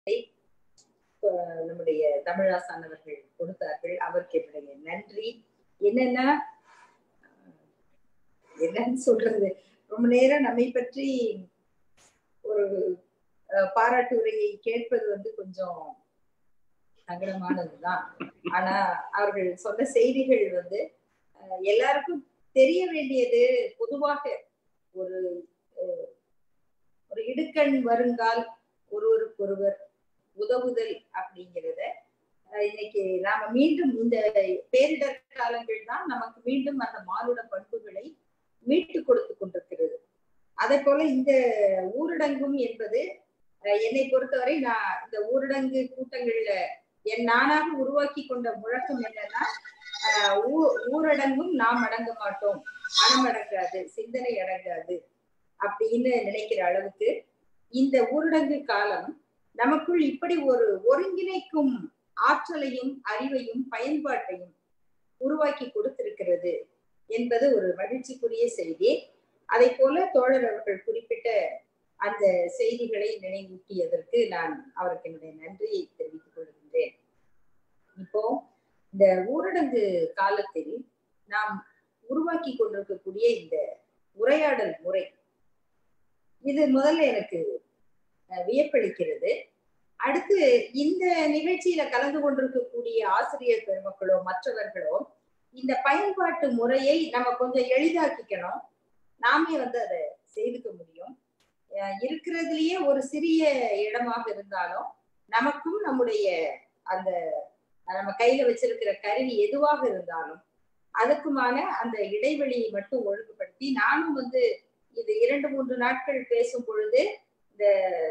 அஹ் நம்முடைய தமிழாசான் அவர்கள் கொடுத்தார்கள் அவருக்கு என்னுடைய நன்றி என்னன்னா அஹ் என்னன்னு சொல்றது ரொம்ப நேரம் நம்மை பற்றி ஒரு அஹ், பாராட்டு உரையை கேட்பது வந்து கொஞ்சம் சங்கடமானதுதான் ஆனா அவர்கள் சொன்ன செய்திகள் வந்து அஹ், எல்லாருக்கும் தெரிய வேண்டியது பொதுவாக ஒரு அஹ், ஒரு இடுக்கண் வருங்கால் ஒருவருக்கொருவர் உதவுதல் அப்படிங்கிறத அஹ், இன்னைக்கு நாம மீண்டும் இந்த பேரிடர் காலங்கள் தான் நமக்கு மீண்டும் அந்த மானுட பண்புகளை மீட்டு கொடுத்து கொண்டிருக்கிறது அதே போல இந்த ஊரடங்கும் என்பது அஹ், என்னை பொறுத்தவரை நான் இந்த ஊரடங்கு கூட்டங்கள்ல என் நானாக உருவாக்கி கொண்ட முழக்கம் என்னன்னா ஆஹ் ஊ- ஊரடங்கும் நாம் அடங்க மாட்டோம் மனம் அடங்காது சிந்தனை அடங்காது அப்படின்னு நினைக்கிற அளவுக்கு இந்த ஊரடங்கு காலம் நமக்குள் இப்படி ஒரு ஒருங்கிணைக்கும் ஆற்றலையும் அறிவையும் பயன்பாட்டையும் உருவாக்கி கொடுத்திருக்கிறது என்பது ஒரு மகிழ்ச்சிக்குரிய செய்தி அதை போல தோழர் அவர்கள் குறிப்பிட்ட அந்த செய்திகளை நினைவூட்டியதற்கு நான் அவருக்கு என்னுடைய நன்றியை தெரிவித்துக் கொள்கின்றேன் இப்போ இந்த ஊரடங்கு காலத்தில் நாம் உருவாக்கி கொண்டிருக்கக்கூடிய இந்த உரையாடல் முறை இது முதல்ல எனக்கு அஹ், வியப்பளிக்கிறது அடுத்து இந்த நிகழ்ச்சியில கலந்து கொண்டிருக்கக்கூடிய ஆசிரியர் பெருமக்களோ மற்றவர்களோ இந்த பயன்பாட்டு முறையை நம்ம கொஞ்சம் எளிதாக்கிக்கணும் நாமே வந்து அதை செய்துக்க முடியும் அஹ், இருக்கிறதுலயே ஒரு சிறிய இடமாக இருந்தாலும் நமக்கும் நம்முடைய அந்த நம்ம கையில வச்சிருக்கிற கருவி எதுவாக இருந்தாலும் அதுக்குமான அந்த இடைவெளியை மட்டும் ஒழுங்குபடுத்தி நானும் வந்து இது இரண்டு மூன்று நாட்கள் பேசும் பொழுது இந்த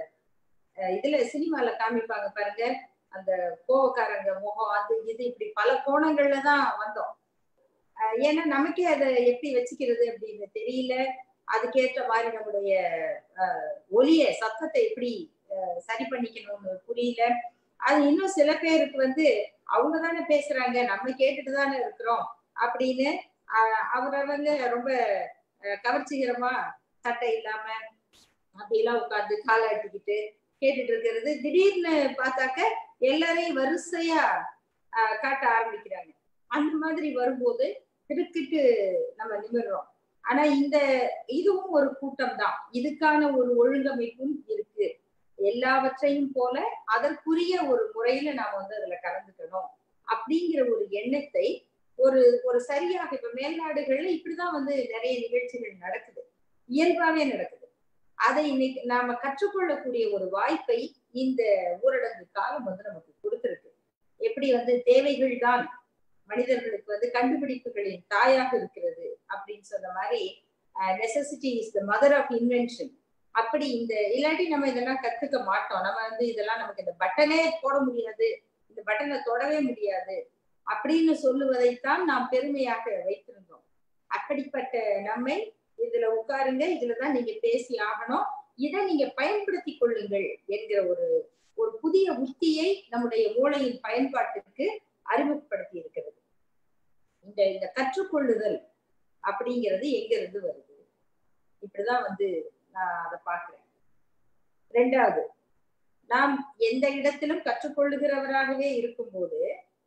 அஹ், இதுல சினிமால காமிப்பாங்க பாருங்க அந்த கோவக்காரங்க முகம் அது இது இப்படி பல கோணங்கள்ல தான் வந்தோம் அஹ், ஏன்னா நமக்கே அதை எப்படி வச்சுக்கிறது அப்படின்னு தெரியல அதுக்கேற்ற மாதிரி நம்முடைய அஹ், ஒலிய சத்தத்தை எப்படி அஹ், சரி பண்ணிக்கணும்னு புரியல அது இன்னும் சில பேருக்கு வந்து அவங்க தானே பேசுறாங்க நம்ம கேட்டுட்டு தானே இருக்கிறோம் அப்படின்னு ஆஹ் அவரை வந்து ரொம்ப அஹ், கவர்ச்சிகரமா சட்டை இல்லாம அப்படியெல்லாம் உட்கார்ந்து காலாட்டிக்கிட்டு கேட்டுட்டு இருக்கிறது திடீர்னு பார்த்தாக்க எல்லாரையும் வரிசையா ஆஹ், காட்ட ஆரம்பிக்கிறாங்க அந்த மாதிரி வரும்போது திடுக்கிட்டு நம்ம நிமிர்றோம் ஆனா இந்த இதுவும் ஒரு கூட்டம் தான் இதுக்கான ஒரு ஒழுங்கமைப்பும் இருக்கு எல்லாவற்றையும் போல அதற்குரிய ஒரு முறையில நாம வந்து அதுல கலந்துக்கணும் அப்படிங்கிற ஒரு எண்ணத்தை ஒரு ஒரு சரியாக இப்ப மேல்நாடுகள்ல இப்படிதான் வந்து நிறைய நிகழ்ச்சிகள் நடக்குது இயல்பாவே நடக்குது அதை இன்னைக்கு நாம கற்றுக்கொள்ளக்கூடிய ஒரு வாய்ப்பை இந்த ஊரடங்கு காலம் வந்து நமக்கு கொடுத்திருக்கு எப்படி வந்து தேவைகள் தான் மனிதர்களுக்கு வந்து கண்டுபிடிப்புகளின் தாயாக இருக்கிறது அப்படின்னு சொன்ன மாதிரி necessity is the mother of invention அப்படி இந்த இல்லாட்டி நம்ம இதெல்லாம் கத்துக்க மாட்டோம் நம்ம வந்து இதெல்லாம் நமக்கு இந்த பட்டனே போட முடியாது இந்த பட்டனை தொடவே முடியாது அப்படின்னு சொல்லுவதைத்தான் நாம் பெருமையாக வைத்திருந்தோம் அப்படிப்பட்ட நம்மை இதுல உட்காருங்க இதுலதான் நீங்க பேசி ஆகணும் இதை நீங்க பயன்படுத்தி கொள்ளுங்கள் என்கிற ஒரு ஒரு புதிய உத்தியை நம்முடைய மூளையின் பயன்பாட்டுக்கு அறிமுகப்படுத்தி இருக்கிறது இந்த இந்த கற்றுக்கொள்ளுதல் அப்படிங்கிறது எங்க இருந்து வருது இப்படிதான் வந்து நான் அதை பார்க்கிறேன் ரெண்டாவது நாம் எந்த இடத்திலும் கற்றுக்கொள்ளுகிறவராகவே இருக்கும்போது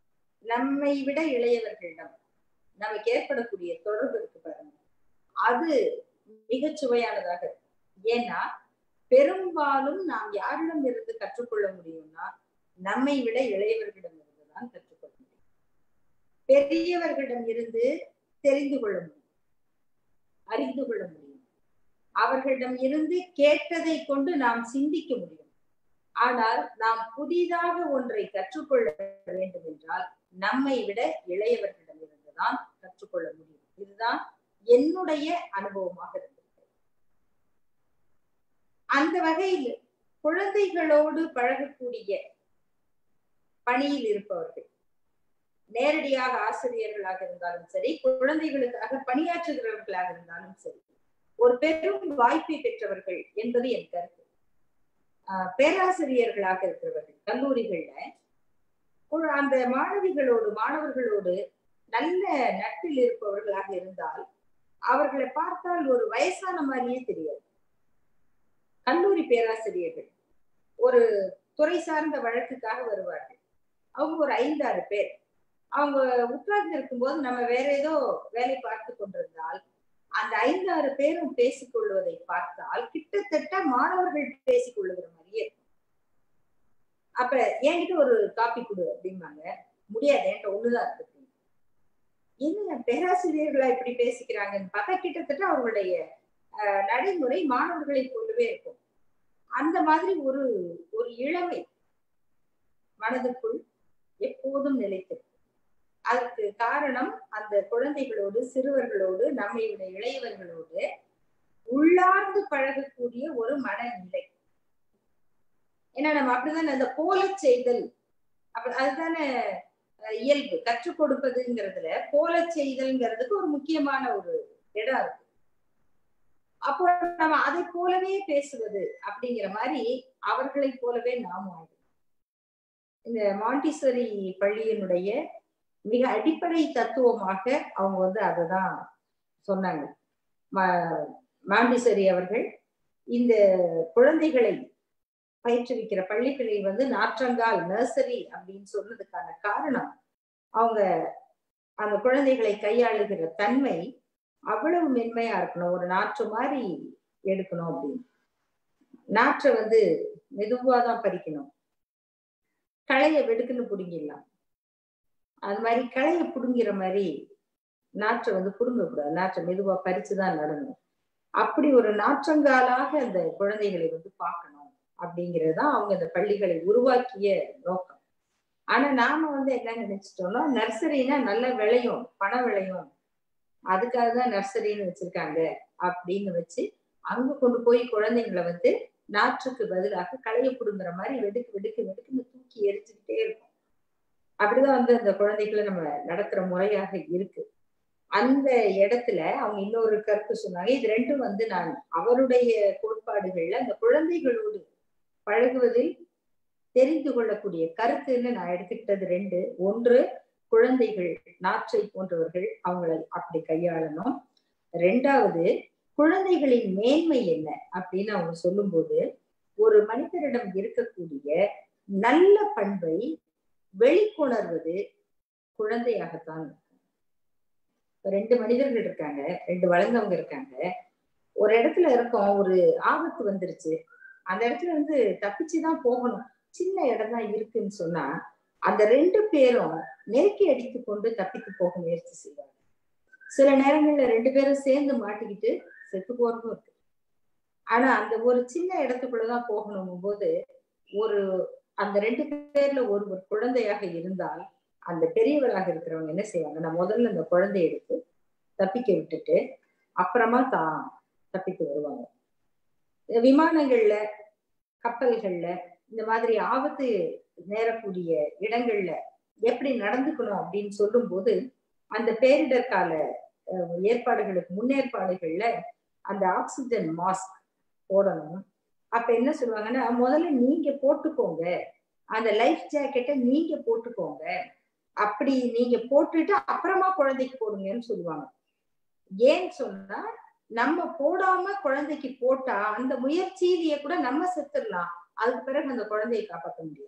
நம்மை விட இளையவர்களிடம் நமக்கு ஏற்படக்கூடிய தொடர்பு இருக்கு பாருங்க அது மிகச் சுவையானதாக இருக்கு. ஏன்னா பெரும்பாலும் நாம் யாரிடம் இருந்து கற்றுக்கொள்ள முடியும்னா நம்மை விட இளையவர்களிடம் இருந்து தான் கற்றுக்கொள்ள முடியும் பெரியவர்களிடம் இருந்து தெரிந்து கொள்ள முடியும் அறிந்து கொள்ள முடியும் அவர்களிடம் இருந்து கேட்டதை கொண்டு நாம் சிந்திக்க முடியும் ஆனால் நாம் புதிதாக ஒன்றை கற்றுக்கொள்ள வேண்டும் என்றால் நம்மை விட இளையவர்களிடம் இருந்துதான் கற்றுக்கொள்ள முடியும் இதுதான் என்னுடைய அனுபவமாக இருந்தது அந்த வகையில் குழந்தைகளோடு பழகக்கூடிய பணியில் இருப்பவர்கள் நேரடியாக ஆசிரியர்களாக இருந்தாலும் சரி குழந்தைகளுக்காக பணியாற்றுகிறவர்களாக இருந்தாலும் சரி ஒரு பெரும் வாய்ப்பை பெற்றவர்கள் என்பது என் கருத்து ஆஹ் பேராசிரியர்களாக இருக்கிறவர்கள் கல்லூரிகள்ல ஒரு- அந்த மாணவிகளோடு மாணவர்களோடு நல்ல நட்பில் இருப்பவர்களாக இருந்தால் அவர்களை பார்த்தால் ஒரு வயசான மாதிரியே தெரியாது கல்லூரி பேராசிரியர்கள் ஒரு துறை சார்ந்த வழக்குக்காக வருவார்கள் அவங்க ஒரு ஐந்தாறு பேர் அவங்க உட்கார்ந்து இருக்கும்போது நம்ம வேற ஏதோ வேலை பார்த்து கொண்டிருந்தால் அந்த ஐந்தாறு பேரும் பேசிக்கொள்வதை பார்த்தால் கிட்டத்தட்ட மாணவர்கள் பேசிக் கொள்ளுகிற மாதிரியே இருக்கும் அப்ப என்கிட்ட ஒரு காப்பி கொடு அப்படிம்பாங்க முடியாது என்கிட்ட ஒண்ணுதான் இருக்கு என்ன பேராசிரியர்களா இப்படி பேசிக்கிறாங்கன்னு பார்த்தா கிட்டத்தட்ட அவர்களுடைய நடைமுறை மாணவர்களை கொண்டுவே இருக்கும் அந்த மாதிரி ஒரு ஒரு இளமை மனதுக்குள் எப்போதும் நிலைத்திருக்கும் அதற்கு காரணம் அந்த குழந்தைகளோடு சிறுவர்களோடு நம்மை விட இளையவர்களோடு உள்ளார்ந்து பழகக்கூடிய ஒரு மனநிலை ஏன்னா நம்ம அப்படிதான் அந்த போல செய்தல் அப்ப அதுதானே இயல்பு கற்றுக் கொடுப்பதுங்கிறதுல போல செய்தல்ங்கிறதுக்கு ஒரு முக்கியமான ஒரு இடம் இருக்கு அப்போ நம்ம அதை போலவே பேசுவது அப்படிங்கிற மாதிரி அவர்களை போலவே நாம் ஆயிடும் இந்த மாண்டிசரி பள்ளியினுடைய மிக அடிப்படை தத்துவமாக அவங்க வந்து அதை தான் சொன்னாங்க மாண்டிசரி அவர்கள் இந்த குழந்தைகளை பயிற்றுவிக்கிற பள்ளிகளில் வந்து நாற்றங்கால் நர்சரி அப்படின்னு சொன்னதுக்கான காரணம் அவங்க அந்த குழந்தைகளை கையாளுகிற தன்மை அவ்வளவு மென்மையா இருக்கணும் ஒரு நாற்று மாதிரி எடுக்கணும் அப்படின்னு நாற்றை வந்து மெதுவா தான் பறிக்கணும் களைய வெடுக்குன்னு பிடுங்கிடலாம் அது மாதிரி களைய பிடுங்கிற மாதிரி நாற்றை வந்து பிடுங்க கூடாது நாற்றை மெதுவா பறிச்சுதான் நடணும் அப்படி ஒரு நாற்றங்காலாக அந்த குழந்தைகளை வந்து பார்க்கணும் அப்படிங்கிறது தான் அவங்க இந்த பள்ளிகளை உருவாக்கிய நோக்கம் ஆனா நாம வந்து என்ன நினைச்சிட்டோம்னா நர்சரினா நல்ல விளையும் பணம் விளையும் அதுக்காக தான் நர்சரின்னு வச்சிருக்காங்க அப்படின்னு வச்சு அங்க கொண்டு போய் குழந்தைங்களை வந்து நாற்றுக்கு பதிலாக களைய பிடுங்குற மாதிரி வெடுக்கு வெடுக்கு வெடுக்குன்னு தூக்கி எரிச்சுக்கிட்டே இருக்கும் அப்படிதான் வந்து அந்த குழந்தைகளை நம்ம நடத்துற முறையாக இருக்கு அந்த இடத்துல அவங்க இன்னொரு கருத்து சொன்னாங்க இது ரெண்டும் வந்து நான் அவருடைய கோட்பாடுகள்ல அந்த குழந்தைகளோடு பழகுவதில் தெரிந்து கொள்ளக்கூடிய கருத்துன்னு நான் எடுத்துக்கிட்டது ரெண்டு ஒன்று குழந்தைகள் நாற்றை போன்றவர்கள் அவங்களை அப்படி கையாளணும் ரெண்டாவது குழந்தைகளின் மேன்மை என்ன அப்படின்னு அவங்க சொல்லும்போது ஒரு மனிதரிடம் இருக்கக்கூடிய நல்ல பண்பை வெளிக்கொணர்வது குழந்தையாகத்தான் ரெண்டு மனிதர்கள் இருக்காங்க ரெண்டு வளர்ந்தவங்க இருக்காங்க ஒரு இடத்துல இருக்கோம் ஒரு ஆபத்து வந்துருச்சு அந்த இடத்துல வந்து தப்பிச்சுதான் போகணும் சின்ன இடம் தான் இருக்குன்னு சொன்னா அந்த ரெண்டு பேரும் நெருக்கி அடித்து கொண்டு தப்பித்து போக முயற்சி செய்வாங்க சில நேரங்கள்ல ரெண்டு பேரும் சேர்ந்து மாட்டிக்கிட்டு செத்து போறதும் இருக்கு ஆனா அந்த ஒரு சின்ன இடத்துக்குள்ளதான் போகணும் போது ஒரு அந்த ரெண்டு பேர்ல ஒரு ஒரு குழந்தையாக இருந்தால் அந்த பெரியவராக இருக்கிறவங்க என்ன செய்வாங்க நான் முதல்ல அந்த குழந்தைய எடுத்து தப்பிக்க விட்டுட்டு அப்புறமா தான் தப்பித்து வருவாங்க விமானங்கள்ல கப்பல்கள்ல இந்த மாதிரி ஆபத்து நேரக்கூடிய இடங்கள்ல எப்படி நடந்துக்கணும் அப்படின்னு சொல்லும் போது அந்த பேரிடர் கால ஏற்பாடுகளுக்கு முன்னேற்பாடுகள்ல அந்த ஆக்சிஜன் மாஸ்க் போடணும் அப்ப என்ன சொல்லுவாங்கன்னா முதல்ல நீங்க போட்டுக்கோங்க அந்த லைஃப் ஜாக்கெட்டை நீங்க போட்டுக்கோங்க அப்படி நீங்க போட்டுட்டு அப்புறமா குழந்தைக்கு போடுங்கன்னு சொல்லுவாங்க ஏன்னு சொன்னா நம்ம போடாம குழந்தைக்கு போட்டா அந்த முயற்சியிலேயே கூட நம்ம செத்துடலாம் அதுக்கு பிறகு அந்த குழந்தையை காப்பாற்ற முடியாது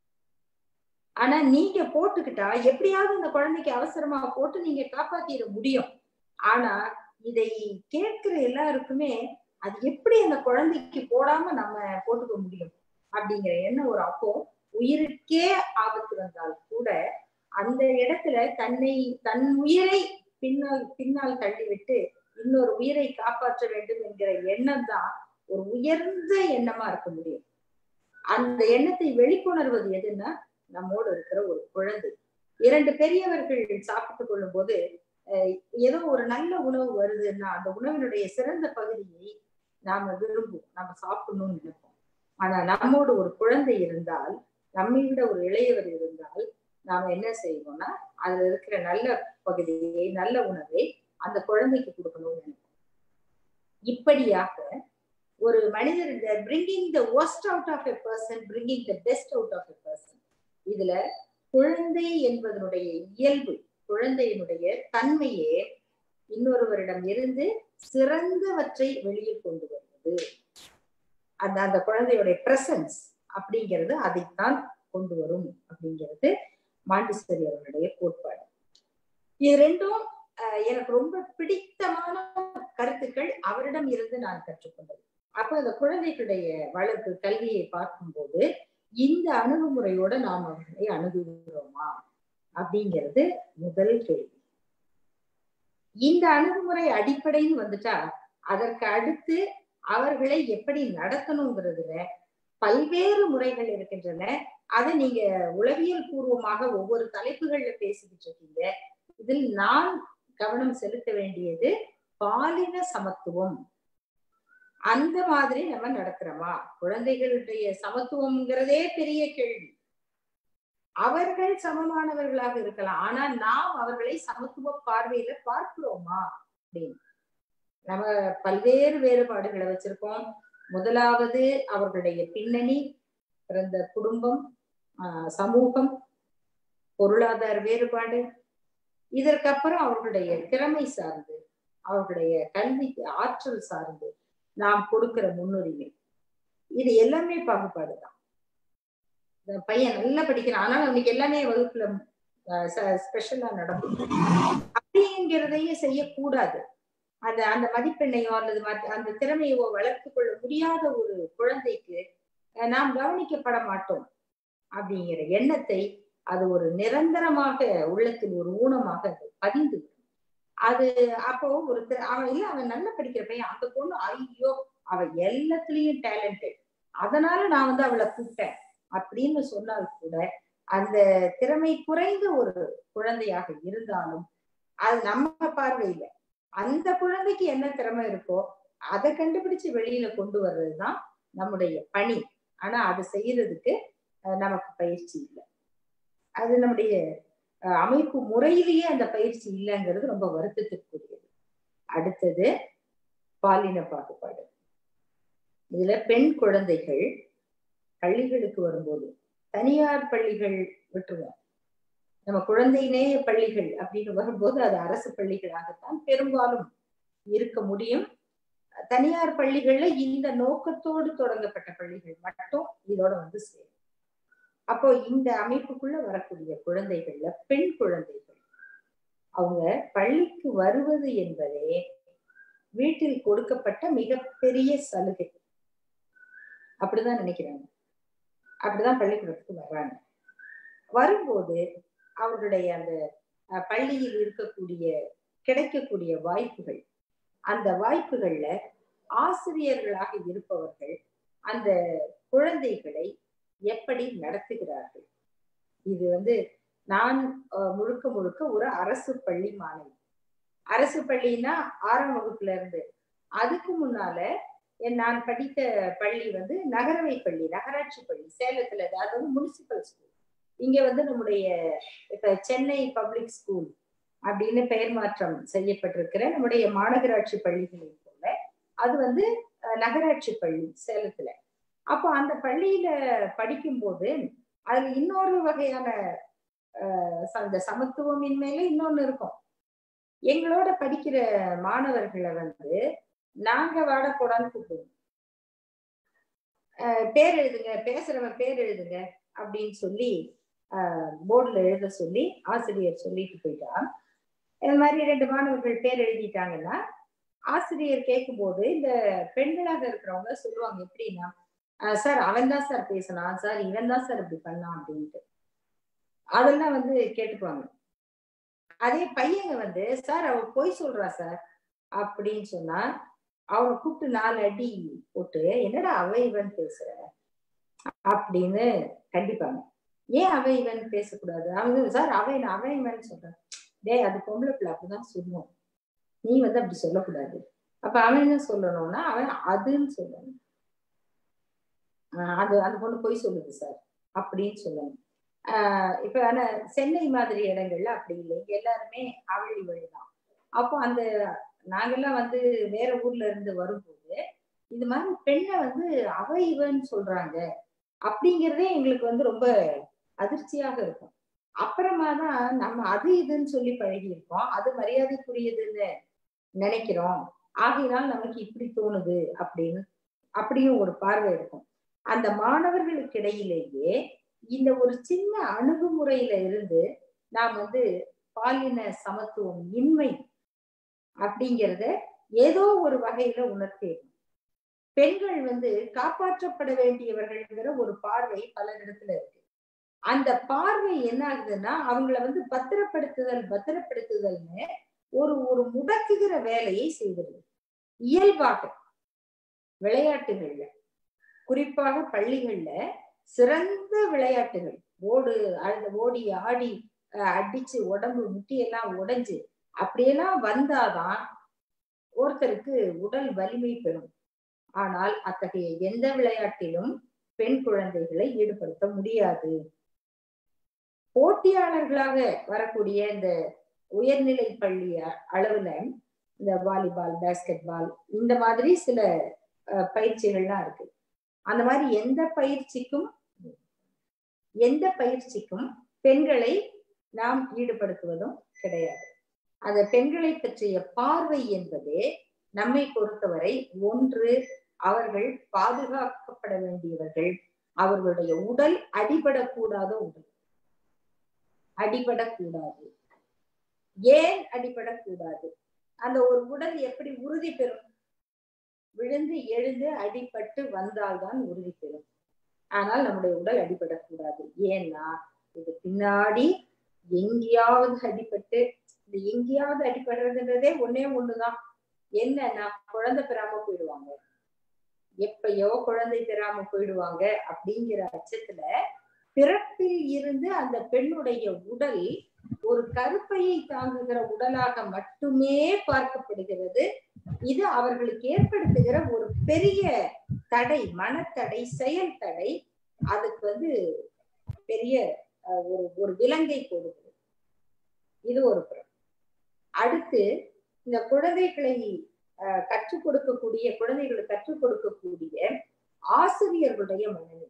ஆனா நீங்க போட்டுக்கிட்டா எப்படியாவது அந்த குழந்தைக்கு அவசரமா போட்டு நீங்க காப்பாத்திட முடியும் ஆனா இதை கேட்கிற எல்லாருக்குமே அது எப்படி அந்த குழந்தைக்கு போடாம நம்ம போட்டுக்க முடியும் அப்படிங்கிற எண்ணம் ஒரு அப்போ உயிருக்கே ஆபத்து வந்தால் கூட அந்த இடத்துல தன்னை தன் உயிரை பின்னால் பின்னால் தள்ளிவிட்டு இன்னொரு உயிரை காப்பாற்ற வேண்டும் என்கிற எண்ணம் தான் ஒரு உயர்ந்த எண்ணமா இருக்க முடியும் அந்த எண்ணத்தை வெளிக்கொணர்வது எதுன்னா நம்மோடு இருக்கிற ஒரு குழந்தை இரண்டு பெரியவர்கள் சாப்பிட்டு கொள்ளும் போது ஏதோ ஒரு நல்ல உணவு வருதுன்னா அந்த உணவினுடைய சிறந்த பகுதியை நாம விரும்புவோம் நாம சாப்பிடணும்னு நினைப்போம் ஆனா நம்மோடு ஒரு குழந்தை இருந்தால் நம்மை விட ஒரு இளையவர் இருந்தால் நாம என்ன செய்வோம்னா அதுல இருக்கிற நல்ல பகுதியை நல்ல உணவை அந்த குழந்தைக்கு கொடுக்கணும்னு நினைப்போம் இப்படியாக ஒரு மனிதர் bringing the best out of a person bringing the best out of a person இதுல குழந்தை என்பதனுடைய இயல்பு குழந்தையினுடைய தன்மையே இன்னொருவரிடம் இருந்து சிறந்தவற்றை வெளியில் கொண்டு வருவது அந்த அந்த குழந்தையுடைய பிரசன்ஸ் அப்படிங்கிறது அதைத்தான் கொண்டு வரும் அப்படிங்கிறது மாண்டிசரி அவர்களுடைய கோட்பாடு இது ரெண்டும் எனக்கு ரொம்ப பிடித்தமான கருத்துக்கள் அவரிடம் இருந்து நான் கற்றுக்கொண்டது அப்ப அந்த குழந்தைகளுடைய வளர்ப்பு கல்வியை பார்க்கும்போது இந்த அணுகுமுறையோட நாம் அவர்களை அணுகுகிறோமா அப்படிங்கிறது முதல் கேள்வி இந்த அணுகுமுறை அடிப்படைன்னு வந்துட்டா அதற்கு அடுத்து அவர்களை எப்படி நடத்தணுங்கிறதுல பல்வேறு முறைகள் இருக்கின்றன அதை நீங்க உளவியல் பூர்வமாக ஒவ்வொரு தலைப்புகள்ல பேசிக்கிட்டு இருக்கீங்க இதில் நான் கவனம் செலுத்த வேண்டியது பாலின சமத்துவம் அந்த மாதிரி நம்ம நடத்துறோமா குழந்தைகளுடைய சமத்துவம்ங்கிறதே பெரிய கேள்வி அவர்கள் சமமானவர்களாக இருக்கலாம் ஆனா நாம் அவர்களை சமத்துவ பார்வையில பார்க்கிறோமா அப்படின்னு நம்ம பல்வேறு வேறுபாடுகளை வச்சிருக்கோம் முதலாவது அவர்களுடைய பின்னணி பிறந்த குடும்பம் ஆஹ் சமூகம் பொருளாதார வேறுபாடு இதற்கப்புறம் அவர்களுடைய திறமை சார்ந்து அவர்களுடைய கல்வி ஆற்றல் சார்ந்து நாம் கொடுக்கிற முன்னுரிமை இது எல்லாமே பாகுபாடு தான் இந்த பையன் நல்லா படிக்கிறான் ஆனால் அவனுக்கு எல்லாமே வகுப்புல ஸ்பெஷலா நடக்கும் அப்படிங்கிறதையே செய்யக்கூடாது அந்த அந்த மதிப்பெண்ணையோ அல்லது அந்த திறமையோ வளர்த்து கொள்ள முடியாத ஒரு குழந்தைக்கு நாம் கவனிக்கப்பட மாட்டோம் அப்படிங்கிற எண்ணத்தை அது ஒரு நிரந்தரமாக உள்ளத்தில் ஒரு ஊனமாக அது பதிந்து அது அப்போ ஒரு அவன் இல்ல அவன் நல்லா படிக்கிற பையன் அந்த பொண்ணு ஐயோ அவ எல்லாத்துலயும் டேலண்டட் அதனால நான் வந்து அவளை கூப்பிட்டேன் அப்படின்னு சொன்னால் கூட அந்த திறமை குறைந்த ஒரு குழந்தையாக இருந்தாலும் அது நம்ம பார்வையில அந்த குழந்தைக்கு என்ன திறமை இருக்கோ அதை கண்டுபிடிச்சு வெளியில கொண்டு வர்றதுதான் நம்முடைய பணி ஆனா அது செய்யறதுக்கு நமக்கு பயிற்சி இல்லை அது நம்முடைய அமைப்பு முறையிலேயே அந்த பயிற்சி இல்லைங்கிறது ரொம்ப வருத்தத்திற்குரியது அடுத்தது பாலின பாகுபாடு இதுல பெண் குழந்தைகள் பள்ளிகளுக்கு வரும்போது தனியார் பள்ளிகள் விட்டுருவோம் நம்ம குழந்தை நேய பள்ளிகள் அப்படின்னு வரும்போது அது அரசு பள்ளிகளாகத்தான் பெரும்பாலும் இருக்க முடியும் தனியார் பள்ளிகள்ல இந்த நோக்கத்தோடு தொடங்கப்பட்ட பள்ளிகள் மட்டும் இதோட வந்து சேரும் அப்போ இந்த அமைப்புக்குள்ள வரக்கூடிய குழந்தைகள்ல பெண் குழந்தைகள் அவங்க பள்ளிக்கு வருவது என்பதே வீட்டில் கொடுக்கப்பட்ட மிகப்பெரிய சலுகை அப்படிதான் நினைக்கிறாங்க அப்படிதான் பள்ளிக்கூடத்துக்கு வர்றாங்க வரும்போது அவர்களுடைய அந்த பள்ளியில் இருக்கக்கூடிய கிடைக்கக்கூடிய வாய்ப்புகள் அந்த வாய்ப்புகள்ல ஆசிரியர்களாக இருப்பவர்கள் அந்த குழந்தைகளை எப்படி நடத்துகிறார்கள் இது வந்து நான் முழுக்க முழுக்க ஒரு அரசு பள்ளி மாணவி அரசு பள்ளினா ஆறாம் வகுப்புல இருந்து அதுக்கு முன்னால நான் படித்த பள்ளி வந்து நகரவை பள்ளி நகராட்சி பள்ளி சேலத்துல அது வந்து முனிசிபல் ஸ்கூல் இங்க வந்து நம்முடைய இப்ப சென்னை பப்ளிக் ஸ்கூல் அப்படின்னு பெயர் மாற்றம் செய்யப்பட்டிருக்கிற நம்முடைய மாநகராட்சி பள்ளிகளை போல அது வந்து நகராட்சி பள்ளி சேலத்துல அப்போ அந்த பள்ளியில படிக்கும்போது அதுல இன்னொரு வகையான அந்த சமத்துவமின்மையில இன்னொன்னு இருக்கும் எங்களோட படிக்கிற மாணவர்களை வந்து நாங்க வாடக்கூடாதுன்னு கூப்பிடுவோம் பேர் எழுதுங்க பேசுறவன் பேர் எழுதுங்க அப்படின்னு சொல்லி போர்டுல எழுத சொல்லி ஆசிரியர் சொல்லிட்டு போயிட்டா இந்த மாதிரி ரெண்டு மாணவர்கள் பேர் எழுதிட்டாங்கன்னா ஆசிரியர் கேட்கும்போது இந்த பெண்களாக இருக்கிறவங்க சொல்லுவாங்க எப்படின்னா சார் அவன் தான் சார் பேசினான் சார் இவன் தான் சார் இப்படி பண்ணான் அப்படின்ட்டு அதெல்லாம் வந்து கேட்டுக்குவாங்க அதே பையங்க வந்து சார் அவ பொய் சொல்றா சார் அப்படின்னு சொன்னா அவனை கூப்பிட்டு நாலு அடி போட்டு என்னடா அவ இவன் பேசுற அப்படின்னு கண்டிப்பாங்க ஏன் அவ இவன் பேசக்கூடாது அவங்க சார் அவன் அவன் இவன் சொல்றான் டேய் அது பொம்பளை பிள்ளை அப்படிதான் சொல்லுவோம் நீ வந்து அப்படி சொல்லக்கூடாது அப்ப அவன் என்ன சொல்லணும்னா அவன் அதுன்னு சொல்லணும் அது அந்த பொண்ணு பொய் சொல்லுது சார் அப்படின்னு சொல்லணும் ஆஹ் இப்ப ஆனா சென்னை மாதிரி இடங்கள்ல அப்படி இல்லை எல்லாருமே அவழி வழிதான் அப்போ அந்த நாங்கெல்லாம் வந்து வேற ஊர்ல இருந்து வரும்போது இந்த மாதிரி பெண்ணை வந்து அவ இவன்னு சொல்றாங்க அப்படிங்கிறதே எங்களுக்கு வந்து ரொம்ப அதிர்ச்சியாக இருக்கும் அப்புறமா தான் நம்ம அது இதுன்னு சொல்லி பழகி இருக்கோம் அது மரியாதைக்குரியதுன்னு நினைக்கிறோம் ஆகையினால் நமக்கு இப்படி தோணுது அப்படின்னு அப்படியும் ஒரு பார்வை இருக்கும் அந்த மாணவர்களுக்கு இடையிலேயே இந்த ஒரு சின்ன அணுகுமுறையில இருந்து நாம் வந்து பாலின சமத்துவம் இன்மை அப்படிங்கிறத ஏதோ ஒரு வகையில உணர்த்தேன் பெண்கள் வந்து காப்பாற்றப்பட வேண்டியவர்கள்ங்கிற ஒரு பார்வை பலரிடத்துல இருக்கு அந்த பார்வை என்ன ஆகுதுன்னா அவங்கள வந்து பத்திரப்படுத்துதல் பத்திரப்படுத்துதல்னு ஒரு ஒரு முடக்குகிற வேலையை செய்கிறது இயல்பாக விளையாட்டுகள்ல குறிப்பாக பள்ளிகள்ல சிறந்த விளையாட்டுகள் ஓடு அழுத ஓடி ஆடி அடிச்சு உடம்பு முட்டியெல்லாம் உடைஞ்சு அப்படியெல்லாம் வந்தாதான் ஒருத்தருக்கு உடல் வலிமை பெறும் ஆனால் அத்தகைய எந்த விளையாட்டிலும் பெண் குழந்தைகளை ஈடுபடுத்த முடியாது போட்டியாளர்களாக வரக்கூடிய இந்த உயர்நிலை பள்ளி அளவுல இந்த வாலிபால் பேஸ்கெட் பால் இந்த மாதிரி சில பயிற்சிகள்லாம் இருக்கு அந்த மாதிரி எந்த பயிற்சிக்கும் எந்த பயிற்சிக்கும் பெண்களை நாம் ஈடுபடுத்துவதும் கிடையாது அந்த பெண்களை பற்றிய பார்வை என்பதே நம்மை பொறுத்தவரை ஒன்று அவர்கள் பாதுகாக்கப்பட வேண்டியவர்கள் அவர்களுடைய உடல் அடிபடக்கூடாத உடல் அடிபடக்கூடாது ஏன் அடிபடக்கூடாது அந்த ஒரு உடல் எப்படி உறுதி பெறும் விழுந்து எழுந்து அடிபட்டு வந்தால்தான் உறுதி பெறும் ஆனால் நம்முடைய உடல் அடிபடக்கூடாது ஏன்னா இது பின்னாடி எங்கேயாவது அடிபட்டு இந்த எங்கேயாவது அடிபடுறதுன்றதே ஒன்னே ஒண்ணுதான் என்னன்னா குழந்தை பெறாம போயிடுவாங்க எப்பயோ குழந்தை பெறாம போயிடுவாங்க அப்படிங்கிற அச்சத்துல பிறப்பில் இருந்து அந்த பெண்ணுடைய உடல் ஒரு கருப்பையை தாங்குகிற உடலாக மட்டுமே பார்க்கப்படுகிறது இது அவர்களுக்கு ஏற்படுத்துகிற ஒரு பெரிய தடை மனத்தடை செயல் தடை அதுக்கு வந்து பெரிய ஒரு ஒரு விலங்கை கொடுக்குது இது ஒரு புறம் அடுத்து இந்த குழந்தைகளை கற்றுக் கொடுக்கக்கூடிய குழந்தைகளுக்கு கற்றுக் கொடுக்கக்கூடிய ஆசிரியர்களுடைய மனநிலை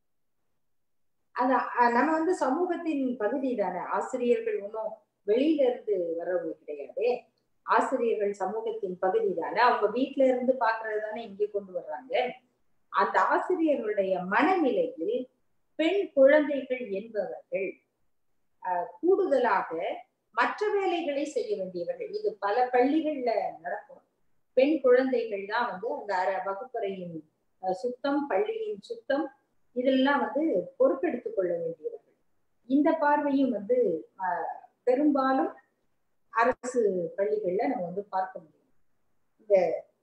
அந்த நம்ம வந்து சமூகத்தின் பகுதி தானே ஆசிரியர்கள் ஒன்றும் வெளியில இருந்து வர்றவங்க கிடையாது ஆசிரியர்கள் சமூகத்தின் பகுதி தானே அவங்க வீட்டுல இருந்து பாக்குறது தானே இங்கே கொண்டு வர்றாங்க அந்த ஆசிரியர்களுடைய மனநிலையில் பெண் குழந்தைகள் என்பவர்கள் கூடுதலாக மற்ற வேலைகளை செய்ய வேண்டியவர்கள் இது பல பள்ளிகள்ல நடக்கும் பெண் குழந்தைகள் தான் வந்து அந்த அற வகுப்பறையின் சுத்தம் பள்ளியின் சுத்தம் இதெல்லாம் வந்து பொறுப்பெடுத்துக் கொள்ள வேண்டியவர்கள் இந்த பார்வையும் வந்து பெரும்பாலும் அரசு பள்ளிகள்ல நம்ம வந்து பார்க்க முடியும் இந்த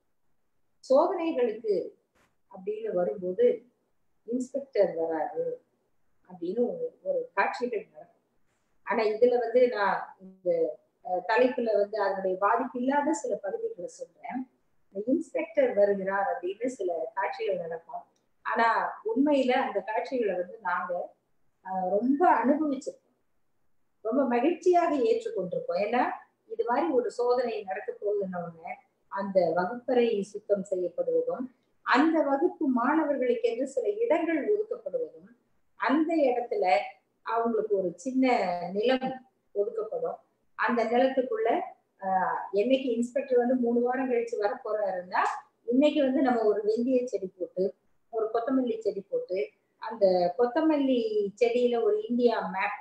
சோதனைகளுக்கு அப்படின்னு வரும்போது இன்ஸ்பெக்டர் வராரு அப்படின்னு ஒரு ஒரு காட்சிகள் நடக்கும் ஆனா இதுல வந்து நான் இந்த தலைப்புல வந்து அதனுடைய பாதிப்பு இல்லாத சில பகுதிகளை சொல்றேன் இந்த இன்ஸ்பெக்டர் வருகிறார் அப்படின்னு சில காட்சிகள் நடக்கும் ஆனா உண்மையில அந்த காட்சிகளை வந்து நாங்க ரொம்ப அனுபவிச்சிருக்கோம் ரொம்ப மகிழ்ச்சியாக ஏற்றுக்கொண்டிருக்கோம் ஏன்னா இது மாதிரி ஒரு சோதனை நடக்க போகுதுன்னு அந்த வகுப்பறை சுத்தம் செய்யப்படுவதும் அந்த வகுப்பு மாணவர்களுக்கு என்று சில இடங்கள் ஒதுக்கப்படுவதும் அந்த இடத்துல அவங்களுக்கு ஒரு சின்ன நிலம் ஒதுக்கப்படும் அந்த நிலத்துக்குள்ள ஆஹ் என்னைக்கு இன்ஸ்பெக்டர் வந்து மூணு வாரம் கழிச்சு வர போறாருன்னா இன்னைக்கு வந்து நம்ம ஒரு வெந்தய செடி போட்டு ஒரு கொத்தமல்லி செடி போட்டு அந்த கொத்தமல்லி செடியில ஒரு இந்தியா மேப்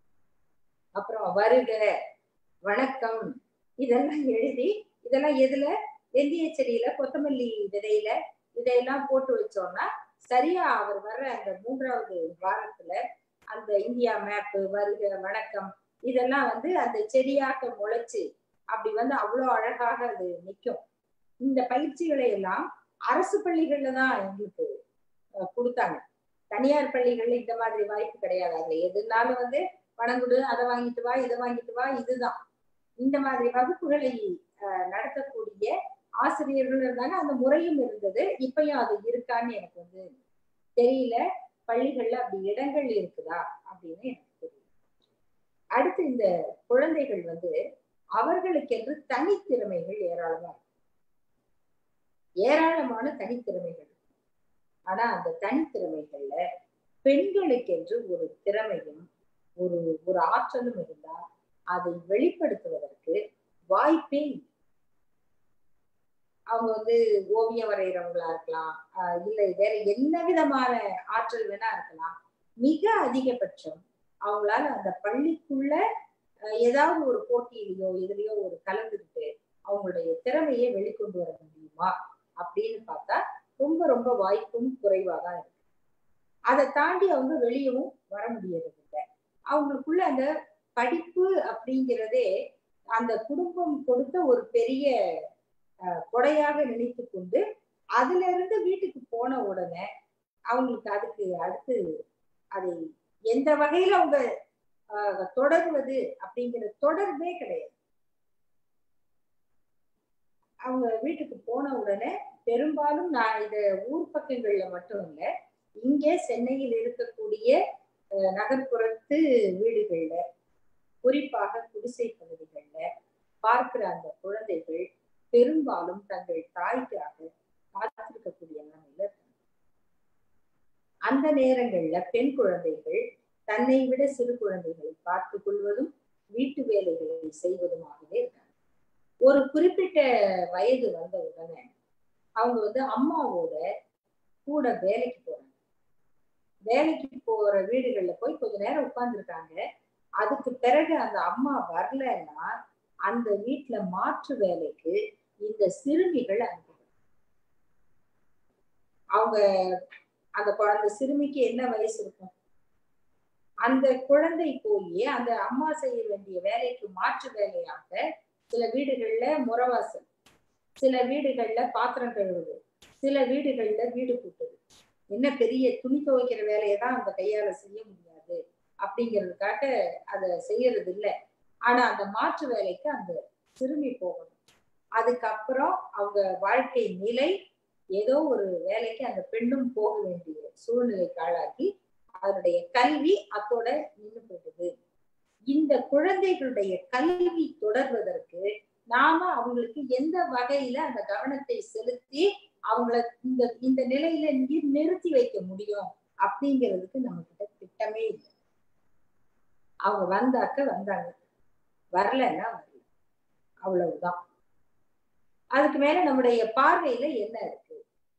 அப்புறம் வருக வணக்கம் இதெல்லாம் எழுதி இதெல்லாம் எதுல வெந்தய செடியில கொத்தமல்லி விதையில இதையெல்லாம் போட்டு வச்சோம்னா சரியா அவர் வர்ற அந்த மூன்றாவது வாரத்துல அந்த இந்தியா மேப்பு வருக வணக்கம் இதெல்லாம் வந்து அந்த செடியாக முளைச்சு அப்படி வந்து அவ்வளோ அழகாக அது நிற்கும் இந்த பயிற்சிகளை எல்லாம் அரசு பள்ளிகள்ல தான் எங்களுக்கு கொடுத்தாங்க தனியார் பள்ளிகள்ல இந்த மாதிரி வாய்ப்பு கிடையாது அதுல எதுனாலும் வந்து பணம் அதை வாங்கிட்டு வா இதை வாங்கிட்டு வா இதுதான் இந்த மாதிரி வகுப்புகளை நடத்தக்கூடிய ஆசிரியர்கள் இருந்தாங்க அந்த முறையும் இருந்தது இப்பயும் அது இருக்கான்னு எனக்கு வந்து தெரியல பள்ளிகள்ல அப்படி இடங்கள் இருக்குதா அப்படின்னு எனக்கு தெரியல அடுத்து இந்த குழந்தைகள் வந்து அவர்களுக்கென்று தனித்திறமைகள் ஏராளமா இருக்கு ஏராளமான தனித்திறமைகள் ஆனா அந்த தனித்திறமைகள்ல பெண்களுக்கென்று ஒரு திறமையும் ஒரு ஒரு ஆற்றலும் இருந்தா அதை வெளிப்படுத்துவதற்கு வாய்ப்பே அவங்க வந்து ஓவியம் வரைகிறவங்களா இருக்கலாம் ஆஹ் இல்லை வேற என்ன விதமான ஆற்றல் வேணா இருக்கலாம் மிக அதிகபட்சம் அவங்களால அந்த பள்ளிக்குள்ள ஆஹ் ஏதாவது ஒரு போட்டியிலையோ எதுலயோ ஒரு கலந்துக்கிட்டு அவங்களுடைய திறமையை வெளிக்கொண்டு வர முடியுமா அப்படின்னு பார்த்தா ரொம்ப ரொம்ப வாய்ப்பும் குறைவா தான் இருக்கு அதை தாண்டி அவங்க வெளியவும் வர முடியறது இல்லை அவங்களுக்குள்ள அந்த படிப்பு அப்படிங்கிறதே அந்த குடும்பம் கொடுத்த ஒரு பெரிய அஹ், கொடையாக நினைத்து கொண்டு அதுல இருந்து வீட்டுக்கு போன உடனே அவங்களுக்கு அதுக்கு அடுத்து அதை எந்த வகையில அவங்க அஹ், தொடர்வது அப்படிங்கிற தொடர்பே கிடையாது அவங்க வீட்டுக்கு போன உடனே பெரும்பாலும் நான் இத ஊர் பக்கங்கள்ல மட்டும் இல்ல இங்கே சென்னையில் இருக்கக்கூடிய அஹ், நகர்ப்புறத்து வீடுகள்ல குறிப்பாக குடிசை பகுதிகள்ல பார்க்கிற அந்த குழந்தைகள் பெரும்பாலும் தங்கள் தாய்க்காக காத்திருக்கக்கூடிய நிலைமையில இருக்காங்க அந்த நேரங்கள்ல பெண் குழந்தைகள் தன்னை விட சிறு குழந்தைகளை பார்த்துக் கொள்வதும் வீட்டு வேலைகளை செய்வதுமாகவே இருக்காங்க ஒரு குறிப்பிட்ட வயது வந்த உடனே அவங்க வந்து அம்மாவோட கூட வேலைக்கு போறாங்க வேலைக்கு போற வீடுகள்ல போய் கொஞ்ச நேரம் உட்கார்ந்துருக்காங்க அதுக்கு பிறகு அந்த அம்மா வரலன்னா அந்த வீட்டுல மாற்று வேலைக்கு இந்த சிறுமிகள் அனுப்புவாங்க அவங்க அந்த குழந்தை சிறுமிக்கு என்ன வயசு இருக்கும் அந்த குழந்தை போய் அந்த அம்மா செய்ய வேண்டிய வேலைக்கு மாற்று வேலையாக சில வீடுகள்ல முறவாசல் சில வீடுகள்ல பாத்திரம் கழுவுது சில வீடுகள்ல வீடு கூட்டுது என்ன பெரிய துணி துவைக்கிற வேலையை தான் அந்த கையால செய்ய முடியாது அப்படிங்கிறதுக்காக அதை செய்யறது இல்லை ஆனா அந்த மாற்று வேலைக்கு அந்த சிறுமி போகணும் அதுக்கப்புறம் அவங்க வாழ்க்கை நிலை ஏதோ ஒரு வேலைக்கு அந்த பெண்ணும் போக வேண்டிய சூழ்நிலைக்கு ஆளாக்கி அதனுடைய கல்வி அத்தோட நின்று போயிடுது இந்த குழந்தைகளுடைய கல்வி தொடர்வதற்கு நாம அவங்களுக்கு எந்த வகையில அந்த கவனத்தை செலுத்தி அவங்கள இந்த இந்த நிலையில நி- நிறுத்தி வைக்க முடியும் அப்படிங்கிறதுக்கு நம்ம கிட்ட திட்டமே இல்லை அவங்க வந்தாக்க வந்தாங்க வரலன்னா வரல அவ்வளவுதான் அதுக்கு மேல நம்முடைய பார்வையில என்ன இருக்கு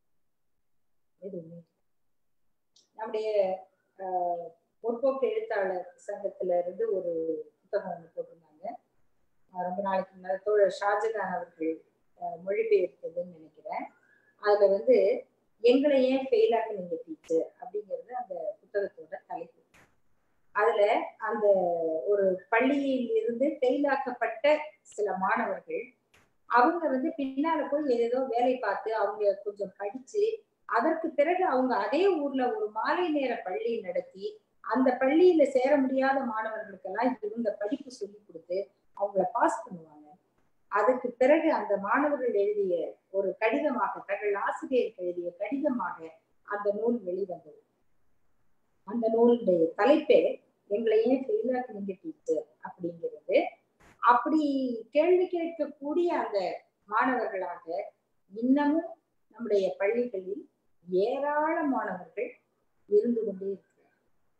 எதுவுமே இல்லை. நம்முடைய ஆஹ், முற்போக்கு எழுத்தாளர் சங்கத்துல இருந்து ஒரு புத்தகம் ஒண்ணு போட்டிருந்தாங்க ஆஹ் ரொம்ப நாளைக்கு முன்னாடி தோழர் ஷாஜகான் அவர்கள் ஆஹ், மொழிபெயர்த்ததுன்னு நினைக்கிறேன் அதுல வந்து எங்களை ஏன் ஃபெயில் ஆக்குனீங்க டீச்சர் அப்படிங்கிறது அந்த புத்தகத்தோட தலைப்பு அதுல அந்த ஒரு பள்ளியில் இருந்து ஃபெயில் ஆக்கப்பட்ட சில மாணவர்கள் அவங்க வந்து பின்னால போய் ஏதேதோ வேலை பார்த்து அவங்க கொஞ்சம் படிச்சு அதற்கு பிறகு அவங்க அதே ஊர்ல ஒரு மாலை நேர பள்ளி நடத்தி அந்த பள்ளியில சேர முடியாத மாணவர்களுக்கெல்லாம் இவங்க படிப்பு சொல்லி கொடுத்து அவங்கள பாஸ் பண்ணுவாங்க அதுக்கு பிறகு அந்த மாணவர்கள் எழுதிய ஒரு கடிதமாக தங்கள் ஆசிரியருக்கு எழுதிய கடிதமாக அந்த நூல் வெளிவந்தது அந்த நூலுடைய தலைப்பே எங்களை ஏன் ஃபெயில் ஆக்குனீங்க டீச்சர் அப்படிங்கிறது அப்படி கேள்வி கேட்கக்கூடிய அந்த மாணவர்களாக இன்னமும் நம்முடைய பள்ளிகளில் ஏராளமானவர்கள் இருந்து கொண்டே இருக்கிறார்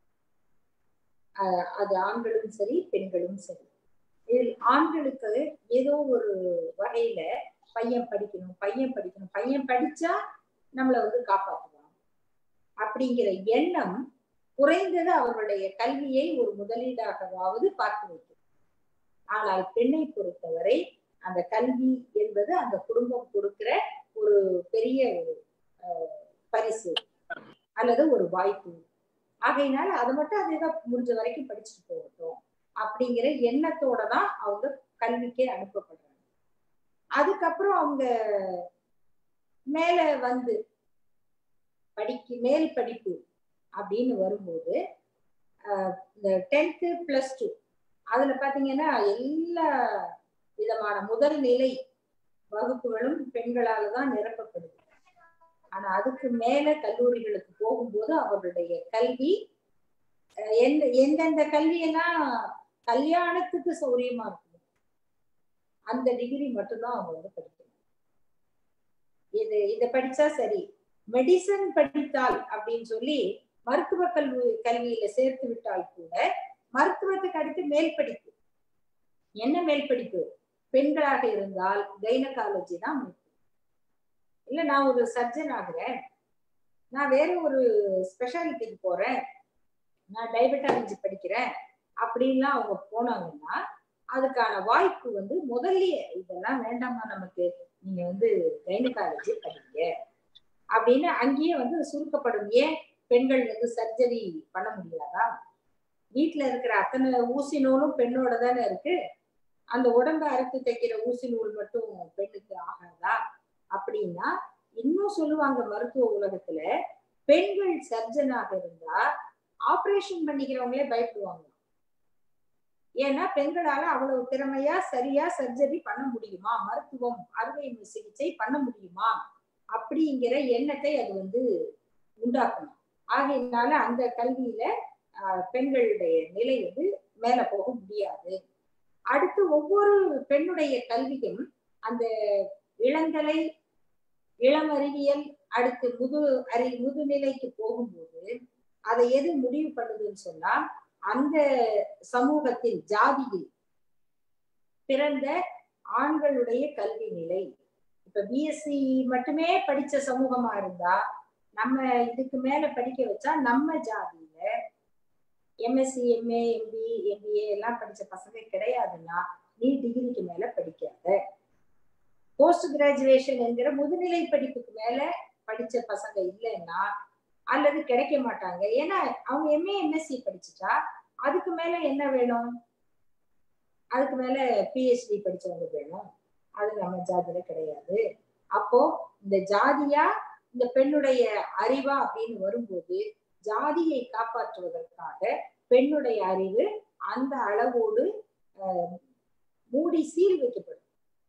அஹ் அது ஆண்களும் சரி பெண்களும் சரி இதில் ஆண்களுக்கு ஏதோ ஒரு வகையில பையன் படிக்கணும் பையன் படிக்கணும் பையன் படிச்சா நம்மளை வந்து காப்பாற்றுவான் அப்படிங்கிற எண்ணம் குறைந்தது அவர்களுடைய கல்வியை ஒரு முதலீடாகவாவது பார்த்து வைக்கும் ஆனால் பெண்ணை பொறுத்தவரை அந்த கல்வி என்பது அந்த குடும்பம் கொடுக்கிற ஒரு பெரிய ஒரு அஹ், பரிசு அல்லது ஒரு வாய்ப்பு ஆகையினால அதை மட்டும் அதை தான் முடிஞ்ச வரைக்கும் படிச்சுட்டு போகட்டும் அப்படிங்கிற எண்ணத்தோட தான் அவங்க கல்விக்கே அனுப்பப்படுறாங்க அதுக்கப்புறம் அவங்க மேல வந்து படிக்க மேல் படிப்பு அப்படின்னு வரும்போது ஆஹ் இந்த டென்த்து பிளஸ் டூ அதுல பாத்தீங்கன்னா எல்லா விதமான முதல் நிலை வகுப்புகளும் பெண்களால தான் நிரப்பப்படுது ஆனா அதுக்கு மேல கல்லூரிகளுக்கு போகும்போது அவர்களுடைய கல்வி அஹ் எந்த எந்தெந்த கல்வியெல்லாம் கல்யாணத்துக்கு சௌரியமா இருக்கும் அந்த டிகிரி மட்டும்தான் அவங்க வந்து படிக்கணும் இது இதை படிச்சா சரி மெடிசன் படித்தால் அப்படின்னு சொல்லி மருத்துவ கல்வி கல்வியில சேர்த்து விட்டால் கூட மருத்துவத்துக்கு அடுத்து மேல் படிப்பு என்ன மேல் படிப்பு பெண்களாக இருந்தால் கைனகாலஜி தான் முக்கியம் இல்ல நான் ஒரு சர்ஜன் ஆகுறேன் நான் வேற ஒரு ஸ்பெஷாலிட்டிக்கு போறேன் நான் டயபெட்டாலஜி படிக்கிறேன் அப்படின்லாம் அவங்க போனாங்கன்னா அதுக்கான வாய்ப்பு வந்து முதல்லயே இதெல்லாம் வேண்டாமா நமக்கு நீங்க வந்து கைனகாலஜி படிங்க அப்படின்னு அங்கேயே வந்து சுருக்கப்படும் ஏன் பெண்கள் வந்து சர்ஜரி பண்ண முடியாதா வீட்டுல இருக்கிற அத்தனை ஊசி நூலும் பெண்ணோட தானே இருக்கு அந்த உடம்ப அறுத்து தைக்கிற ஊசி நூல் மட்டும் பெண்ணுக்கு ஆகாதா அப்படின்னா இன்னும் சொல்லுவாங்க மருத்துவ உலகத்துல பெண்கள் சர்ஜனாக இருந்தா ஆபரேஷன் பண்ணிக்கிறவங்களே பயப்படுவாங்க ஏன்னா பெண்களால அவ்வளவு திறமையா சரியா சர்ஜரி பண்ண முடியுமா மருத்துவம் அறுவை சிகிச்சை பண்ண முடியுமா அப்படிங்கிற எண்ணத்தை அது வந்து உண்டாக்கணும் ஆகையினால அந்த கல்வியில பெண்களுடைய நிலை வந்து மேல போக முடியாது அடுத்து ஒவ்வொரு பெண்ணுடைய கல்வியும் அந்த இளங்கலை இளம் அறிவியல் அடுத்து முது அறி முதுநிலைக்கு போகும்போது அதை எது முடிவு பண்ணுதுன்னு சொன்னா அந்த சமூகத்தில் ஜாதியில் பிறந்த ஆண்களுடைய கல்வி நிலை இப்ப பிஎஸ்சி மட்டுமே படிச்ச சமூகமா இருந்தா நம்ம இதுக்கு மேல படிக்க வச்சா நம்ம ஜாதியில எம்எஸ்சி எம்ஏ எம்பி எம்பிஏ எல்லாம் படிச்ச பசங்க கிடையாதுன்னா நீ டிகிரிக்கு மேல படிக்காத போஸ்ட் கிராஜுவேஷன் என்கிற முதுநிலை படிப்புக்கு மேல படிச்ச பசங்க இல்லைன்னா அல்லது கிடைக்க மாட்டாங்க ஏன்னா அவங்க எம்ஏ எம்எஸ்சி படிச்சுட்டா அதுக்கு மேல என்ன வேணும் அதுக்கு மேல பிஹெச்டி படிச்சவங்க வேணும் அது நம்ம ஜாதியில கிடையாது அப்போ இந்த ஜாதியா இந்த பெண்ணுடைய அறிவா அப்படின்னு வரும்போது ஜாதியை காப்பாற்றுவதற்காக பெண்ணுடைய அறிவு அந்த அளவோடு மூடி சீல் வைக்கப்படும்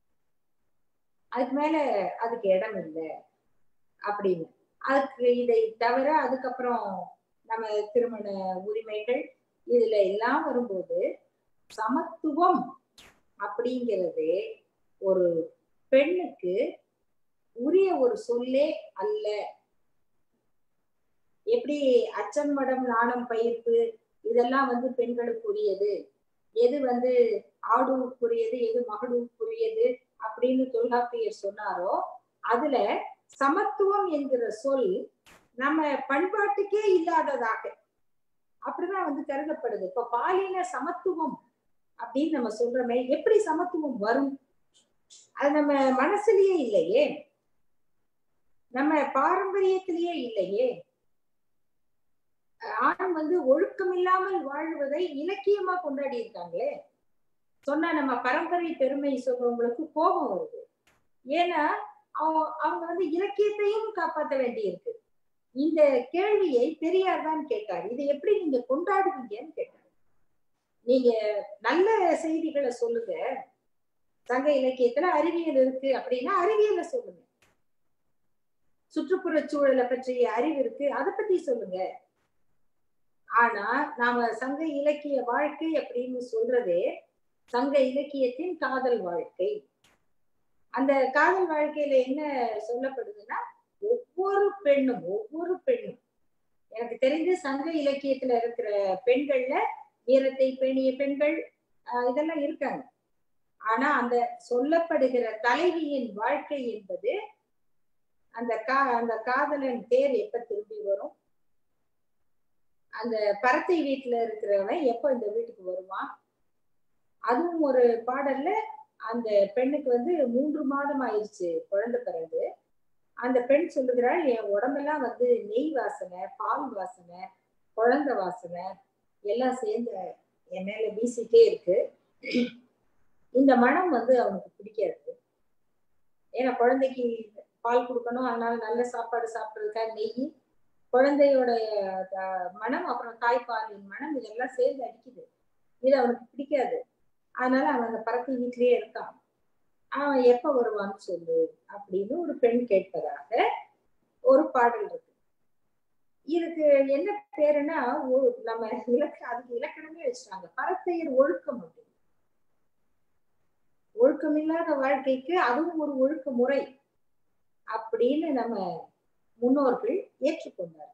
அதுக்கு மேல அதுக்கு இடம் இல்லை அப்படின்னு அதுக்கு இதை தவிர அதுக்கப்புறம் நம்ம திருமண உரிமைகள் இதுல எல்லாம் வரும்போது சமத்துவம் அப்படிங்கிறது ஒரு பெண்ணுக்கு உரிய ஒரு சொல்லே அல்ல எப்படி அச்சம் மடம் நாணம் பயிர்ப்பு இதெல்லாம் வந்து பெண்களுக்குரியது எது வந்து ஆடுவுக்குரியது எது மகளுக்குரியது அப்படின்னு தொல்காப்பியர் சொன்னாரோ அதுல சமத்துவம் என்கிற சொல் நம்ம பண்பாட்டுக்கே இல்லாததாக அப்படிதான் வந்து கருதப்படுது இப்ப பாலின சமத்துவம் அப்படின்னு நம்ம சொல்றோமே எப்படி சமத்துவம் வரும் அது நம்ம மனசுலயே இல்லையே நம்ம பாரம்பரியத்திலேயே இல்லையே ஆண் வந்து ஒழுக்கம் இல்லாமல் வாழ்வதை இலக்கியமா கொண்டாடி இருக்காங்களே சொன்னா நம்ம பரம்பரை பெருமை சொல்றவங்களுக்கு கோபம் வருது ஏன்னா அவங்க வந்து இலக்கியத்தையும் காப்பாற்ற வேண்டி இருக்கு இந்த கேள்வியை பெரியார் தான் கேட்டார் இதை எப்படி நீங்க கொண்டாடுவீங்கன்னு கேட்டார் நீங்க நல்ல செய்திகளை சொல்லுங்க சங்க இலக்கியத்துல அறிவியல் இருக்கு அப்படின்னா அறிவியலை சொல்லுங்க சுற்றுப்புற சூழலை பற்றிய அறிவு இருக்கு அதை பத்தி சொல்லுங்க ஆனா நாம சங்க இலக்கிய வாழ்க்கை அப்படின்னு சொல்றதே சங்க இலக்கியத்தின் காதல் வாழ்க்கை அந்த காதல் வாழ்க்கையில என்ன சொல்லப்படுதுன்னா ஒவ்வொரு பெண்ணும் ஒவ்வொரு பெண்ணும் எனக்கு தெரிஞ்சு சங்க இலக்கியத்துல இருக்கிற பெண்கள்ல வீரத்தை பேணிய பெண்கள் இதெல்லாம் இருக்காங்க ஆனா அந்த சொல்லப்படுகிற தலைவியின் வாழ்க்கை என்பது அந்த கா அந்த காதலன் தேர் எப்ப திரும்பி வரும் அந்த பரத்தை வீட்டுல இருக்கிறவன் எப்ப இந்த வீட்டுக்கு வருவான் அதுவும் ஒரு பாடல்ல அந்த பெண்ணுக்கு வந்து மூன்று மாதம் ஆயிடுச்சு குழந்தை பிறகு அந்த பெண் சொல்லுகிறாள் என் உடம்பெல்லாம் வந்து நெய் வாசனை பால் வாசனை குழந்தை வாசனை எல்லாம் சேர்ந்து என் மேல வீசிட்டே இருக்கு இந்த மனம் வந்து அவனுக்கு பிடிக்காது ஏன்னா குழந்தைக்கு பால் கொடுக்கணும் அதனால நல்ல சாப்பாடு சாப்பிட்றதுக்காக நெய் குழந்தையோட மனம் அப்புறம் தாய்ப்பாலின் மனம் இதெல்லாம் சேர்ந்து அடிக்குது இது அவனுக்கு பிடிக்காது அதனால அவன் அந்த பறக்கை வீட்லயே இருக்கான் அவன் எப்ப வருவான்னு சொல்லு அப்படின்னு ஒரு பெண் கேட்பதாக ஒரு பாடல் இருக்கு இதுக்கு என்ன பேருன்னா நம்ம இலக்க அதுக்கு இலக்கணமே வச்சுட்டாங்க பரத்தையர் ஒழுக்கம் அப்படின்னு ஒழுக்கமில்லாத வாழ்க்கைக்கு அதுவும் ஒரு ஒழுக்க முறை அப்படின்னு நம்ம முன்னோர்கள் ஏற்றுக்கொண்டார்கள்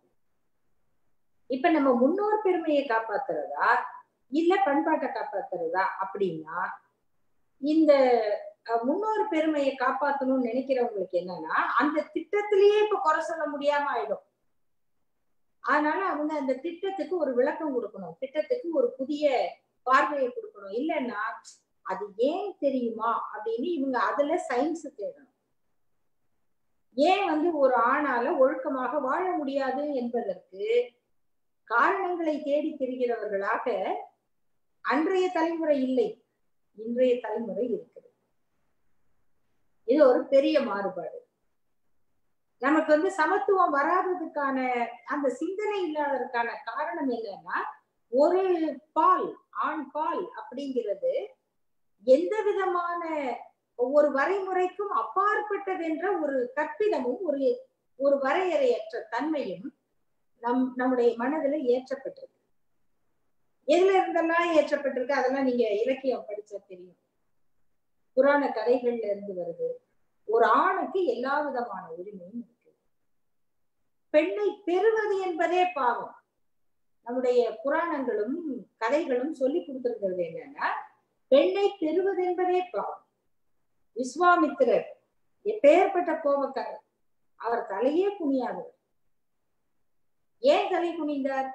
இப்ப நம்ம முன்னோர் பெருமையை காப்பாத்துறதா இல்ல பண்பாட்டை காப்பாத்துறதா அப்படின்னா இந்த முன்னோர் பெருமையை காப்பாத்தணும்னு நினைக்கிறவங்களுக்கு என்னன்னா அந்த திட்டத்திலேயே இப்ப குறை சொல்ல முடியாம ஆயிடும் அதனால அவங்க அந்த திட்டத்துக்கு ஒரு விளக்கம் கொடுக்கணும் திட்டத்துக்கு ஒரு புதிய பார்வையை கொடுக்கணும் இல்லைன்னா அது ஏன் தெரியுமா அப்படின்னு இவங்க அதுல சயின்ஸ் தேடணும் ஏன் வந்து ஒரு ஆணால ஒழுக்கமாக வாழ முடியாது என்பதற்கு காரணங்களை தேடி திரிகிறவர்களாக அன்றைய தலைமுறை இல்லை இன்றைய தலைமுறை இருக்குது இது ஒரு பெரிய மாறுபாடு நமக்கு வந்து சமத்துவம் வராததுக்கான அந்த சிந்தனை இல்லாததுக்கான காரணம் என்னன்னா ஒரு பால் ஆண் பால் அப்படிங்கிறது எந்த விதமான ஒரு வரைமுறைக்கும் அப்பாற்பட்டதென்ற ஒரு கற்பிதமும் ஒரு ஒரு வரையறையற்ற தன்மையும் நம் நம்முடைய மனதுல ஏற்றப்பட்டிருக்கு எதுல இருந்தெல்லாம் ஏற்றப்பட்டிருக்கு அதெல்லாம் நீங்க இலக்கியம் படிச்சா தெரியும் புராண கதைகள்ல இருந்து வருது ஒரு ஆணுக்கு எல்லா விதமான உரிமையும் இருக்கு பெண்ணை பெறுவது என்பதே பாவம் நம்முடைய புராணங்களும் கதைகளும் சொல்லி கொடுத்திருக்கிறது என்னன்னா பெண்ணை பெறுவது என்பதே பாவம் விஸ்வாமித்திரர் எப்பேற்பட்ட கோபக்காரர் அவர் தலையே குனியாதவர் ஏன் தலை குனிந்தார்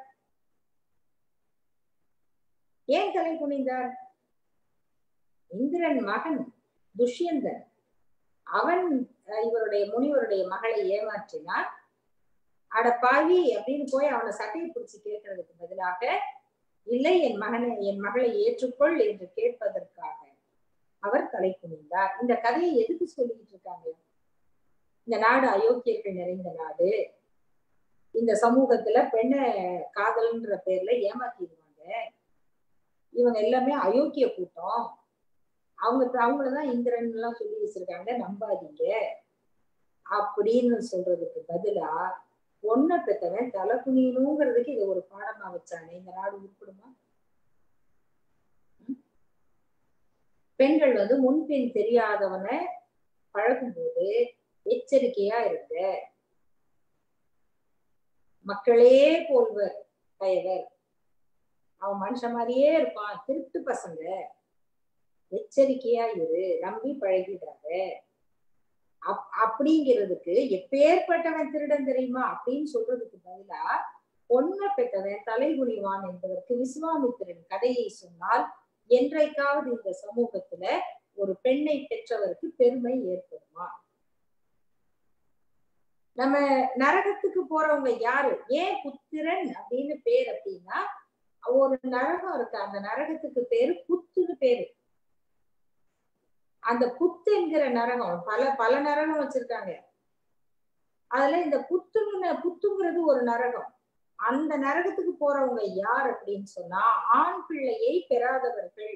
ஏன் தலை குனிந்தார் இந்திரன் மகன் துஷ்யந்தன் அவன் இவருடைய முனிவருடைய மகளை ஏமாற்றினான் அட பாவி அப்படின்னு போய் அவனை சட்டையை பிடிச்சு கேட்கறதுக்கு பதிலாக இல்லை என் மகனை என் மகளை ஏற்றுக்கொள் என்று கேட்பதற்காக அவர் தலை குனிந்தார் இந்த கதையை எதுக்கு சொல்லிட்டு இருக்காங்க இந்த நாடு அயோக்கியர்கள் நிறைந்த நாடு இந்த சமூகத்துல பெண்ணை காதல்ன்ற பேர்ல ஏமாத்திடுவாங்க இவங்க எல்லாமே அயோக்கிய கூட்டம் அவங்க அவங்களதான் இந்திரன் எல்லாம் சொல்லி வச்சிருக்காங்க நம்பாதீங்க அப்படின்னு சொல்றதுக்கு பதிலா பொண்ணை பெற்றவன் தலை குனியணுங்கிறதுக்கு இதை ஒரு பாடமா வச்சானே இந்த நாடு உருப்படுமா பெண்கள் வந்து முன்பின் தெரியாதவனை பழகும்போது எச்சரிக்கையா இருங்க மக்களே போல்வர் கயவர் அவன் மனுஷன் மாதிரியே இருப்பான் திருட்டு பசங்க எச்சரிக்கையா இரு நம்பி பழகிடாத அப் அப்படிங்கிறதுக்கு எப்பேற்பட்டவன் திருடன் தெரியுமா அப்படின்னு சொல்றதுக்கு பதிலா பொண்ணை பெற்றவன் தலைகுனிவான் என்பதற்கு விஸ்வாமித்திரன் கதையை சொன்னால் என்றைக்காவது இந்த சமூகத்துல ஒரு பெண்ணை பெற்றவருக்கு பெருமை ஏற்படுமா நம்ம நரகத்துக்கு போறவங்க யாரு ஏன் புத்திரன் அப்படின்னு பேர் அப்படின்னா ஒரு நரகம் இருக்கு அந்த நரகத்துக்கு பேரு புத்துன்னு பேரு அந்த புத்து என்கிற நரகம் பல பல நரகம் வச்சிருக்காங்க அதுல இந்த புத்துங்கிற புத்துங்கிறது ஒரு நரகம் அந்த நரகத்துக்கு போறவங்க யார் அப்படின்னு சொன்னா ஆண் பிள்ளையை பெறாதவர்கள்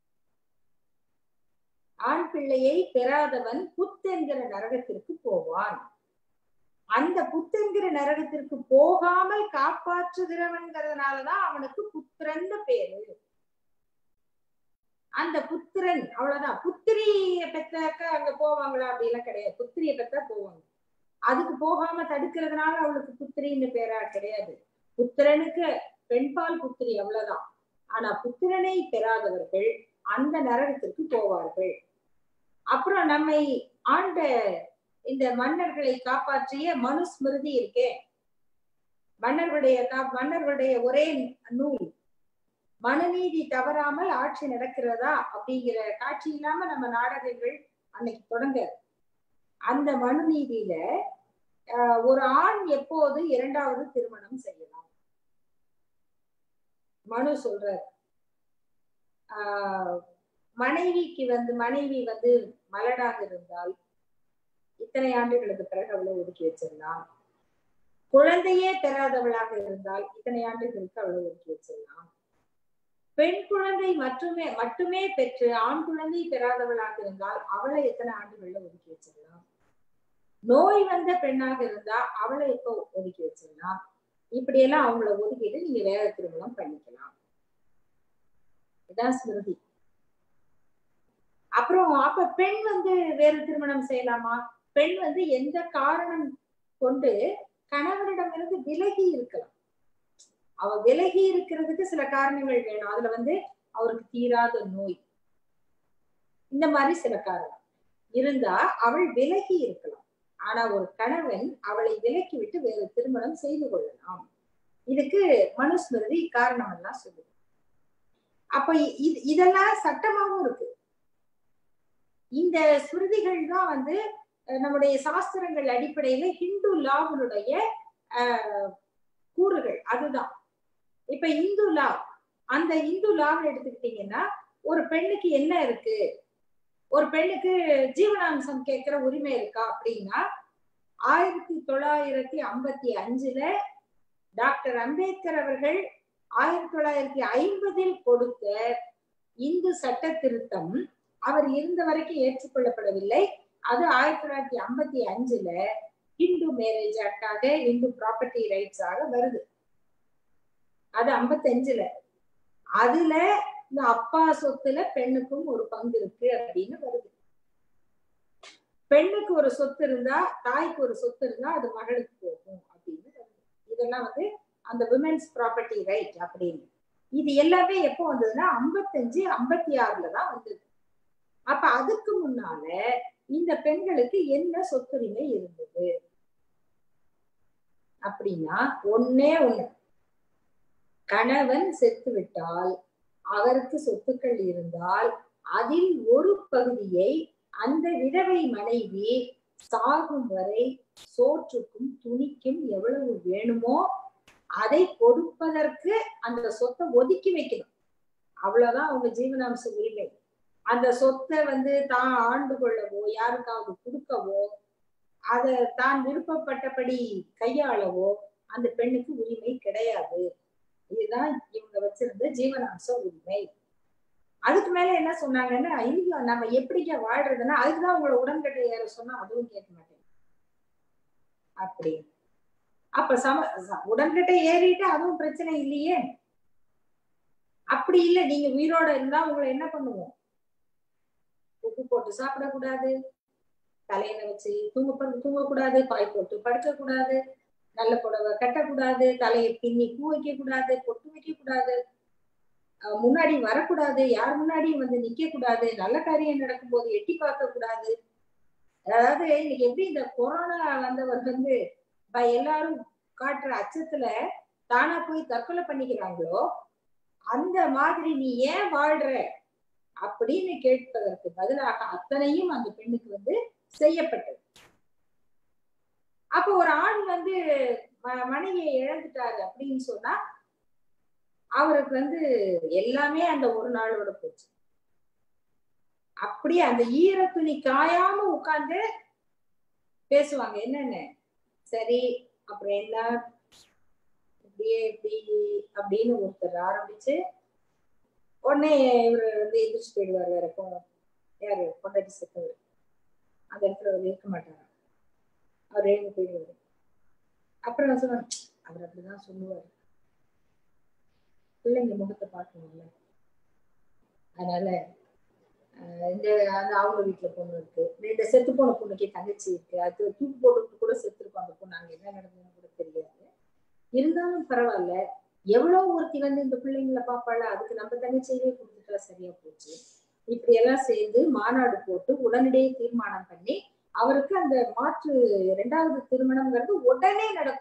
ஆண் பிள்ளையை பெறாதவன் புத்தென்கிற நரகத்திற்கு போவான் அந்த புத்தென்கிற நரகத்திற்கு போகாமல் காப்பாற்றுகிறவன்கிறதுனாலதான் அவனுக்கு புத்திரன்னு பேரு அந்த புத்திரன் அவ்வளவுதான் புத்திரிய பெற்றாக்க அங்க போவாங்களா அப்படிலாம் கிடையாது புத்திரிய பெற்றா போவாங்க அதுக்கு போகாம தடுக்கிறதுனால அவளுக்கு புத்திரின்னு பேரா கிடையாது புத்திரனுக்கு பெண்பால் புத்திரி அவ்வளவுதான் ஆனா புத்திரனை பெறாதவர்கள் அந்த நரகத்திற்கு போவார்கள் அப்புறம் நம்மை ஆண்ட இந்த மன்னர்களை காப்பாற்றிய மனுஸ்மிருதி இருக்கே மன்னர்களுடைய மன்னர்களுடைய ஒரே நூல் மனுநீதி தவறாமல் ஆட்சி நடக்கிறதா அப்படிங்கிற காட்சி இல்லாம நம்ம நாடகங்கள் அன்னைக்கு தொடங்க அந்த மனுநீதியில ஒரு ஆண் எப்போது இரண்டாவது திருமணம் செய்யலாம் மனு சொல்றார் ஆஹ் மனைவிக்கு வந்து மனைவி வந்து மலடாக இருந்தால் இத்தனை ஆண்டுகளுக்கு பிறகு அவளை ஒதுக்கி வச்சிடலாம் குழந்தையே பெறாதவளாக இருந்தால் இத்தனை ஆண்டுகளுக்கு அவளை ஒதுக்கி வச்சிடலாம் பெண் குழந்தை மட்டுமே மட்டுமே பெற்று ஆண் குழந்தை பெறாதவளாக இருந்தால் அவளை எத்தனை ஆண்டுகள்ல ஒதுக்கி வச்சிடலாம் நோய் வந்த பெண்ணாக இருந்தா அவளை எப்போ ஒதுக்கி வச்சிடலாம் இப்படி எல்லாம் அவங்கள ஒதுக்கிட்டு நீங்க வேற திருமணம் பண்ணிக்கலாம் இதான் ஸ்மிருதி அப்புறம் அப்ப பெண் வந்து வேறு திருமணம் செய்யலாமா பெண் வந்து எந்த காரணம் கொண்டு கணவனிடமிருந்து விலகி இருக்கலாம் அவ விலகி இருக்கிறதுக்கு சில காரணங்கள் வேணும் அதுல வந்து அவருக்கு தீராத நோய் இந்த மாதிரி சில காரணம் இருந்தா அவள் விலகி இருக்கலாம் ஆனா ஒரு கணவன் அவளை விலக்கி விட்டு வேறு திருமணம் செய்து கொள்ளலாம் இதுக்கு மனுஸ்மிருதி காரணம் எல்லாம் சொல்லுது அப்ப இது இதெல்லாம் சட்டமாவும் இருக்கு இந்த ஸ்மிருதிகள் தான் வந்து நம்முடைய சாஸ்திரங்கள் அடிப்படையில ஹிந்து லாவினுடைய கூறுகள் அதுதான் இப்ப இந்து லா அந்த இந்து லாவை எடுத்துக்கிட்டீங்கன்னா ஒரு பெண்ணுக்கு என்ன இருக்கு ஒரு பெண்ணுக்கு ஜீவனாம்சம் கேட்கிற உரிமை இருக்கா அப்படின்னா ஆயிரத்தி தொள்ளாயிரத்தி ஐம்பத்தி அஞ்சுல டாக்டர் அம்பேத்கர் அவர்கள் ஆயிரத்தி தொள்ளாயிரத்தி ஐம்பதில் கொடுத்த இந்து சட்ட திருத்தம் அவர் இருந்த வரைக்கும் ஏற்றுக்கொள்ளப்படவில்லை அது ஆயிரத்தி தொள்ளாயிரத்தி ஐம்பத்தி அஞ்சுல இந்து மேரேஜ் ஆக்டாக இந்து ப்ராப்பர்ட்டி ரைட்ஸ் ஆக வருது அது ஐம்பத்தி அஞ்சுல அதுல இந்த அப்பா சொத்துல பெண்ணுக்கும் ஒரு பங்கு இருக்கு அப்படின்னு வருது பெண்ணுக்கு ஒரு சொத்து இருந்தா தாய்க்கு ஒரு சொத்து இருந்தா அது மகளுக்கு போகும் அப்படின்னு வருது இதெல்லாம் வந்து அந்த விமென்ஸ் ப்ராப்பர்ட்டி ரைட் அப்படின்னு இது எல்லாமே எப்போ வந்ததுன்னா ஐம்பத்தஞ்சு ஐம்பத்தி ஆறுல தான் வந்தது அப்ப அதுக்கு முன்னால இந்த பெண்களுக்கு என்ன சொத்துரிமை இருந்தது அப்படின்னா ஒன்னே ஒண்ணு கணவன் செத்து விட்டால் அவருக்கு சொத்துக்கள் இருந்தால் அதில் ஒரு பகுதியை அந்த விதவை மனைவி சாகும் வரை சோற்றுக்கும் துணிக்கும் எவ்வளவு வேணுமோ அதை கொடுப்பதற்கு அந்த சொத்தை ஒதுக்கி வைக்கணும் அவ்வளவுதான் அவங்க ஜீவனாம்ச உரிமை அந்த சொத்தை வந்து தான் ஆண்டு கொள்ளவோ யாருக்காவது கொடுக்கவோ அதை தான் விருப்பப்பட்டபடி கையாளவோ அந்த பெண்ணுக்கு உரிமை கிடையாது இதுதான் இவங்க வச்சிருந்த ஜீவனாம்ச உரிமை அதுக்கு மேல என்ன சொன்னாங்கன்னா ஐயோ நம்ம எப்படிங்க வாழ்றதுன்னா அதுக்குதான் உங்களை உடன்கட்டை ஏற சொன்னா அதுவும் கேட்க மாட்டேன் அப்படி அப்ப சம உடன்கட்டை ஏறிட்டு அதுவும் பிரச்சனை இல்லையே அப்படி இல்லை நீங்க உயிரோட இருந்தா உங்களை என்ன பண்ணுவோம் உப்பு போட்டு சாப்பிடக்கூடாது தலையில வச்சு தூங்க தூங்கக்கூடாது பாய் போட்டு படுக்க கூடாது நல்ல புடவை கட்டக்கூடாது தலையை பின்னி பூ வைக்க கூடாது பொட்டு வைக்க கூடாது முன்னாடி வரக்கூடாது யார் முன்னாடியும் வந்து நிக்க கூடாது நல்ல காரியம் நடக்கும் போது எட்டி பார்க்க கூடாது அதாவது இன்னைக்கு எப்படி இந்த கொரோனா வந்தவர் வந்து எல்லாரும் காட்டுற அச்சத்துல தானா போய் தற்கொலை பண்ணிக்கிறாங்களோ அந்த மாதிரி நீ ஏன் வாழ்ற அப்படின்னு கேட்பதற்கு பதிலாக அத்தனையும் அந்த பெண்ணுக்கு வந்து செய்யப்பட்டது அப்ப ஒரு ஆண் வந்து மனைவியை இழந்துட்டாரு அப்படின்னு சொன்னா அவருக்கு வந்து எல்லாமே அந்த ஒரு நாளோட போச்சு அப்படியே அந்த ஈர துணி காயாம உட்கார்ந்து பேசுவாங்க என்னென்ன சரி அப்புறம் என்ன இப்படியே இப்படி அப்படின்னு ஒருத்தர் ஆரம்பிச்சு உடனே இவர் வந்து எதிர்த்து போயிடுவார் வேற யாரு பொண்டாட்டி செத்தவர் அந்த இடத்துல அவர் இருக்க மாட்டாரா அவர் எழுந்து போயிடுவாரு அப்புறம் நான் சொன்னேன் அவர் அப்படிதான் சொல்லுவாரு பிள்ளைங்க முகத்தை பார்க்கணும்ல அதனால இந்த அந்த அவங்க வீட்டுல பொண்ணு இருக்கு இந்த செத்து போன பொண்ணுக்கு தங்கச்சி இருக்கு அது தூக்கு போட்டு கூட செத்துருக்கோம் அந்த பொண்ணு அங்க என்ன நடந்ததுன்னு கூட தெரியாது இருந்தாலும் பரவாயில்ல எவ்வளவு ஒருத்தி வந்து இந்த பிள்ளைங்களை பாப்பாள அதுக்கு நம்ம தங்கச்சியவே கொடுத்துட்டா சரியா போச்சு இப்படி எல்லாம் சேர்ந்து மாநாடு போட்டு உடனடியே தீர்மானம் பண்ணி அவருக்கு அந்த மாற்று இரண்டாவது திருமணம்ங்கிறது உடனே நடக்கும்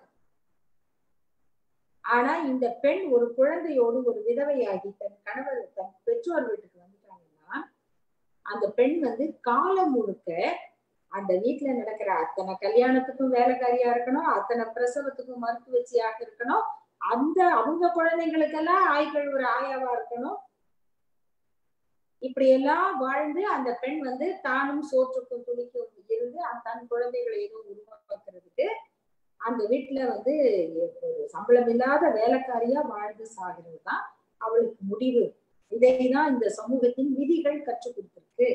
ஆனா இந்த பெண் ஒரு குழந்தையோடு ஒரு விதவையாகி தன் கணவர் தன் பெற்றோர் வீட்டுக்கு வந்துட்டாங்கன்னா அந்த பெண் வந்து காலம் முழுக்க அந்த வீட்டுல நடக்கிற அத்தனை கல்யாணத்துக்கும் வேலைக்காரியா இருக்கணும் அத்தனை பிரசவத்துக்கும் மருத்துவச்சியாக இருக்கணும் அந்த அவங்க குழந்தைங்களுக்கெல்லாம் ஆய் கழுவுற ஆயாவா இருக்கணும் இப்படி எல்லாம் வாழ்ந்து அந்த பெண் வந்து தானும் சோற்றுக்கும் துணிக்கும் இருந்து தன் குழந்தைகளை எதுவும் உருவாக்குறதுக்கு அந்த வீட்டுல வந்து ஒரு சம்பளம் இல்லாத வேலைக்காரியா வாழ்ந்து சாகிறது தான் அவளுக்கு முடிவு இதைதான் இந்த சமூகத்தின் விதிகள் கற்றுக் கொடுத்திருக்கு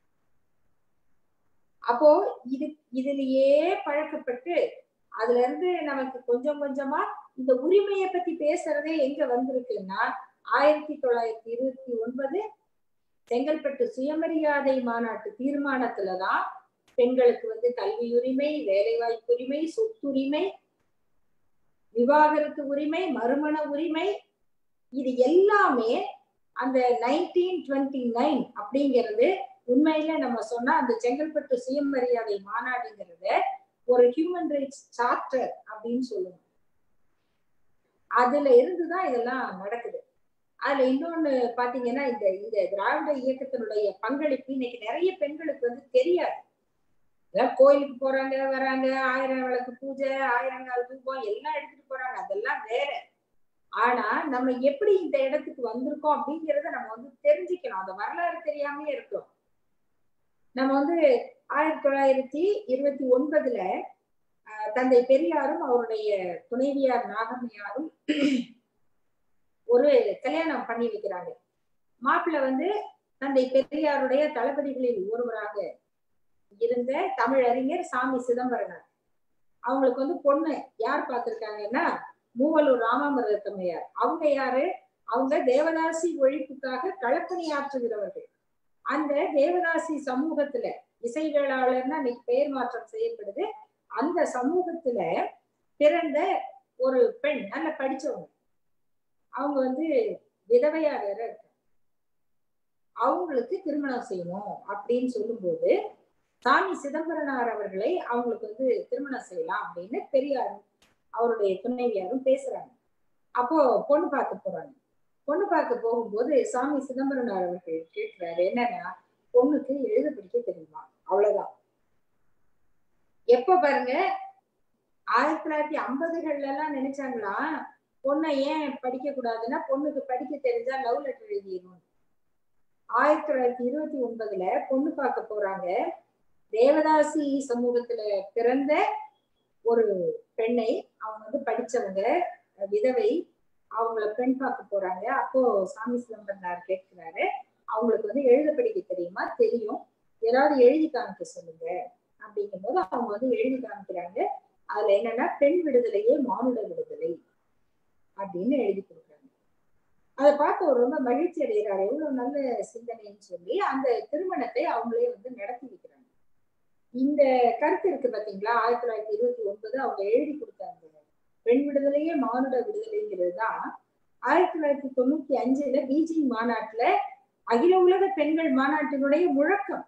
அப்போ இது இதுலயே பழக்கப்பட்டு அதுல இருந்து நமக்கு கொஞ்சம் கொஞ்சமா இந்த உரிமையை பத்தி பேசுறதே எங்க வந்திருக்குன்னா ஆயிரத்தி தொள்ளாயிரத்தி இருபத்தி ஒன்பது செங்கல்பட்டு சுயமரியாதை மாநாட்டு தீர்மானத்துலதான் பெண்களுக்கு வந்து கல்வி உரிமை வேலைவாய்ப்பு உரிமை சொத்துரிமை விவாகரத்து உரிமை மறுமண உரிமை இது எல்லாமே அந்த நைன்டீன் டுவெண்ட்டி நைன் அப்படிங்கிறது உண்மையில நம்ம சொன்னா அந்த செங்கல்பட்டு சுயமரியாதை மாநாடுங்கிறத ஒரு ஹியூமன் ரைட்ஸ் சார்ட்டர் அப்படின்னு சொல்லுவோம் அதுல இருந்துதான் இதெல்லாம் நடக்குது அதுல இன்னொன்னு பாத்தீங்கன்னா இந்த இந்த திராவிட இயக்கத்தினுடைய பங்களிப்பு இன்னைக்கு நிறைய பெண்களுக்கு வந்து தெரியாது கோயிலுக்கு போறாங்க வராங்க ஆயிரம் விளக்கு பூஜை ஆயிரங்கால் தூபம் எல்லாம் எடுத்துட்டு போறாங்க அதெல்லாம் வேற ஆனா நம்ம எப்படி இந்த இடத்துக்கு வந்திருக்கோம் அப்படிங்கிறத நம்ம வந்து தெரிஞ்சுக்கணும் அந்த வரலாறு தெரியாமலே இருக்கோம் நம்ம வந்து ஆயிரத்தி தொள்ளாயிரத்தி இருபத்தி ஒன்பதுல தந்தை பெரியாரும் அவருடைய துணைவியார் நாகம்மையாரும் ஒரு கல்யாணம் பண்ணி வைக்கிறாங்க மாப்பிள்ள வந்து தந்தை பெரியாருடைய தளபதிகளில் ஒருவராக இருந்த தமிழறிஞர் சாமி சிதம்பரனார் அவங்களுக்கு வந்து பொண்ணு யார் பார்த்திருக்காங்கன்னா மூவலூர் ராமாமிரதம்மையார் அவங்க யாரு அவங்க தேவதாசி ஒழிப்புக்காக களப்பணி ஆற்றுகிறவர்கள் அந்த தேவதாசி சமூகத்துல இசை வேளாளர்னு அன்னைக்கு பெயர் மாற்றம் செய்யப்படுது அந்த சமூகத்துல பிறந்த ஒரு பெண் நல்ல படிச்சவங்க அவங்க வந்து விதவையா வேற இருக்காங்க அவங்களுக்கு திருமணம் செய்யணும் அப்படின்னு சொல்லும்போது சாமி சிதம்பரனார் அவர்களை அவங்களுக்கு வந்து திருமணம் செய்யலாம் அப்படின்னு பெரியாரும் அவருடைய துணைவியாரும் பேசுறாங்க அப்போ பொண்ணு பார்க்க போறாங்க பொண்ணு பார்க்க போகும்போது சாமி சிதம்பரனார் அவர்கள் கேட்கிறாரு என்னன்னா பொண்ணுக்கு எழுத படிக்க தெரியுமா அவ்வளவுதான் எப்ப பாருங்க ஆயிரத்தி தொள்ளாயிரத்தி ஐம்பதுகள்ல எல்லாம் நினைச்சாங்களா பொண்ணை ஏன் படிக்க கூடாதுன்னா பொண்ணுக்கு படிக்க தெரிஞ்சா லவ் லெட்டர் எழுதிடணும் ஆயிரத்தி தொள்ளாயிரத்தி இருபத்தி ஒன்பதுல பொண்ணு பார்க்க போறாங்க தேவதாசி சமூகத்துல பிறந்த ஒரு பெண்ணை அவங்க வந்து படிச்சவங்க விதவை அவங்கள பெண் பார்க்க போறாங்க அப்போ சாமி சிதம்பரனார் கேட்கிறாரு அவங்களுக்கு வந்து எழுத படிக்க தெரியுமா தெரியும் ஏதாவது எழுதி காமிக்க சொல்லுங்க அப்படிங்கும் போது அவங்க வந்து எழுதி காமிக்கிறாங்க அதுல என்னன்னா பெண் விடுதலையே மானுட விடுதலை அப்படின்னு எழுதி கொடுக்குறாங்க அதை பார்த்து அவர் ரொம்ப மகிழ்ச்சி அடைகிறார் எவ்வளவு நல்ல சிந்தனைன்னு சொல்லி அந்த திருமணத்தை அவங்களே வந்து நடத்தி வைக்கிறாங்க இந்த கருத்து இருக்கு பாத்தீங்களா ஆயிரத்தி தொள்ளாயிரத்தி இருபத்தி ஒன்பது அவங்க எழுதி கொடுத்தாங்க பெண் விடுதலையே மானுட விடுதலைங்கிறது தான் ஆயிரத்தி தொள்ளாயிரத்தி தொண்ணூத்தி அஞ்சுல பீஜிங் மாநாட்டுல அகில உலக பெண்கள் மாநாட்டினுடைய முழக்கம்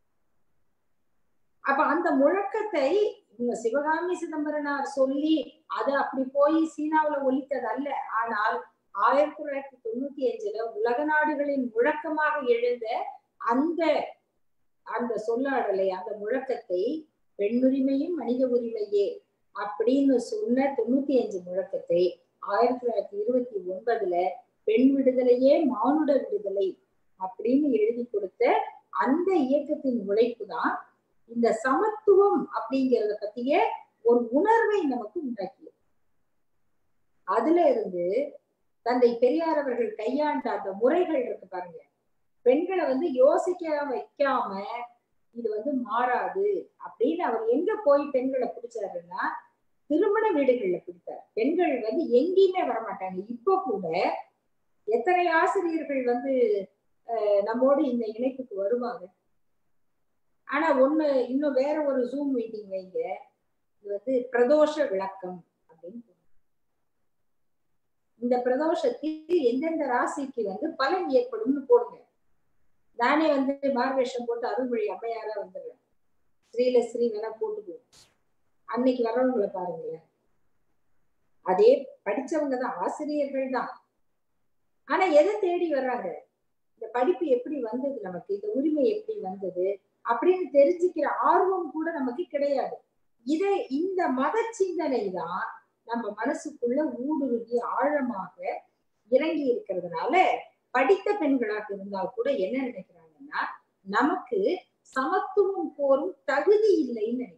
அப்ப அந்த முழக்கத்தை இவங்க சிவகாமி சிதம்பரனார் சொல்லி அது அப்படி போய் சீனாவுல ஒலித்தது அல்ல ஆனால் ஆயிரத்தி தொள்ளாயிரத்தி தொண்ணூத்தி அஞ்சுல உலக நாடுகளின் முழக்கமாக எழுந்த அந்த அந்த சொல்லாடலை அந்த முழக்கத்தை பெண்ணுரிமையும் மனித உரிமையே அப்படின்னு சொன்ன தொண்ணூத்தி அஞ்சு முழக்கத்தை ஆயிரத்தி தொள்ளாயிரத்தி இருபத்தி ஒன்பதுல பெண் விடுதலையே மானுட விடுதலை அப்படின்னு எழுதி கொடுத்த அந்த இயக்கத்தின் உழைப்பு தான் இந்த சமத்துவம் அப்படிங்கிறத பத்திய ஒரு உணர்வை நமக்கு உண்டாக்கியது அதுல இருந்து தந்தை பெரியார் அவர்கள் கையாண்ட அந்த முறைகள் இருக்கு பாருங்க பெண்களை வந்து யோசிக்க வைக்காம இது வந்து மாறாது அப்படின்னு அவர் எங்க போய் பெண்களை பிடிச்சாருன்னா திருமண வீடுகள்ல பிடித்தார் பெண்கள் வந்து எங்கேயுமே வரமாட்டாங்க இப்போ கூட எத்தனை ஆசிரியர்கள் வந்து நம்மோடு இந்த இணைப்புக்கு வருவாங்க ஆனா ஒண்ணு இன்னும் வேற ஒரு ஜூம் மீட்டிங் வைங்க இது வந்து பிரதோஷ விளக்கம் அப்படின்னு இந்த பிரதோஷத்தில் எந்தெந்த ராசிக்கு வந்து பலன் ஏற்படும்னு போடுங்க நானே வந்து மார்வேஷம் போட்டு அருள்மொழி அம்மையாரா வந்துடுறேன் ஸ்ரீல ஸ்ரீ வேணா போட்டுக்குவோம் அன்னைக்கு வர்றவங்களை பாருங்களேன் அதே படிச்சவங்க தான் ஆசிரியர்கள் தான் ஆனா எதை தேடி வர்றாங்க இந்த படிப்பு எப்படி வந்தது நமக்கு இந்த உரிமை எப்படி வந்தது அப்படின்னு தெரிஞ்சுக்கிற ஆர்வம் கூட நமக்கு கிடையாது இதை இந்த மத சிந்தனை தான் நம்ம மனசுக்குள்ள ஊடுருவி ஆழமாக இறங்கி இருக்கிறதுனால படித்த பெண்களாக இருந்தால் கூட என்ன நினைக்கிறாங்கன்னா நமக்கு சமத்துவம் கோரும் தகுதி இல்லைன்னு நினைக்கிறாங்க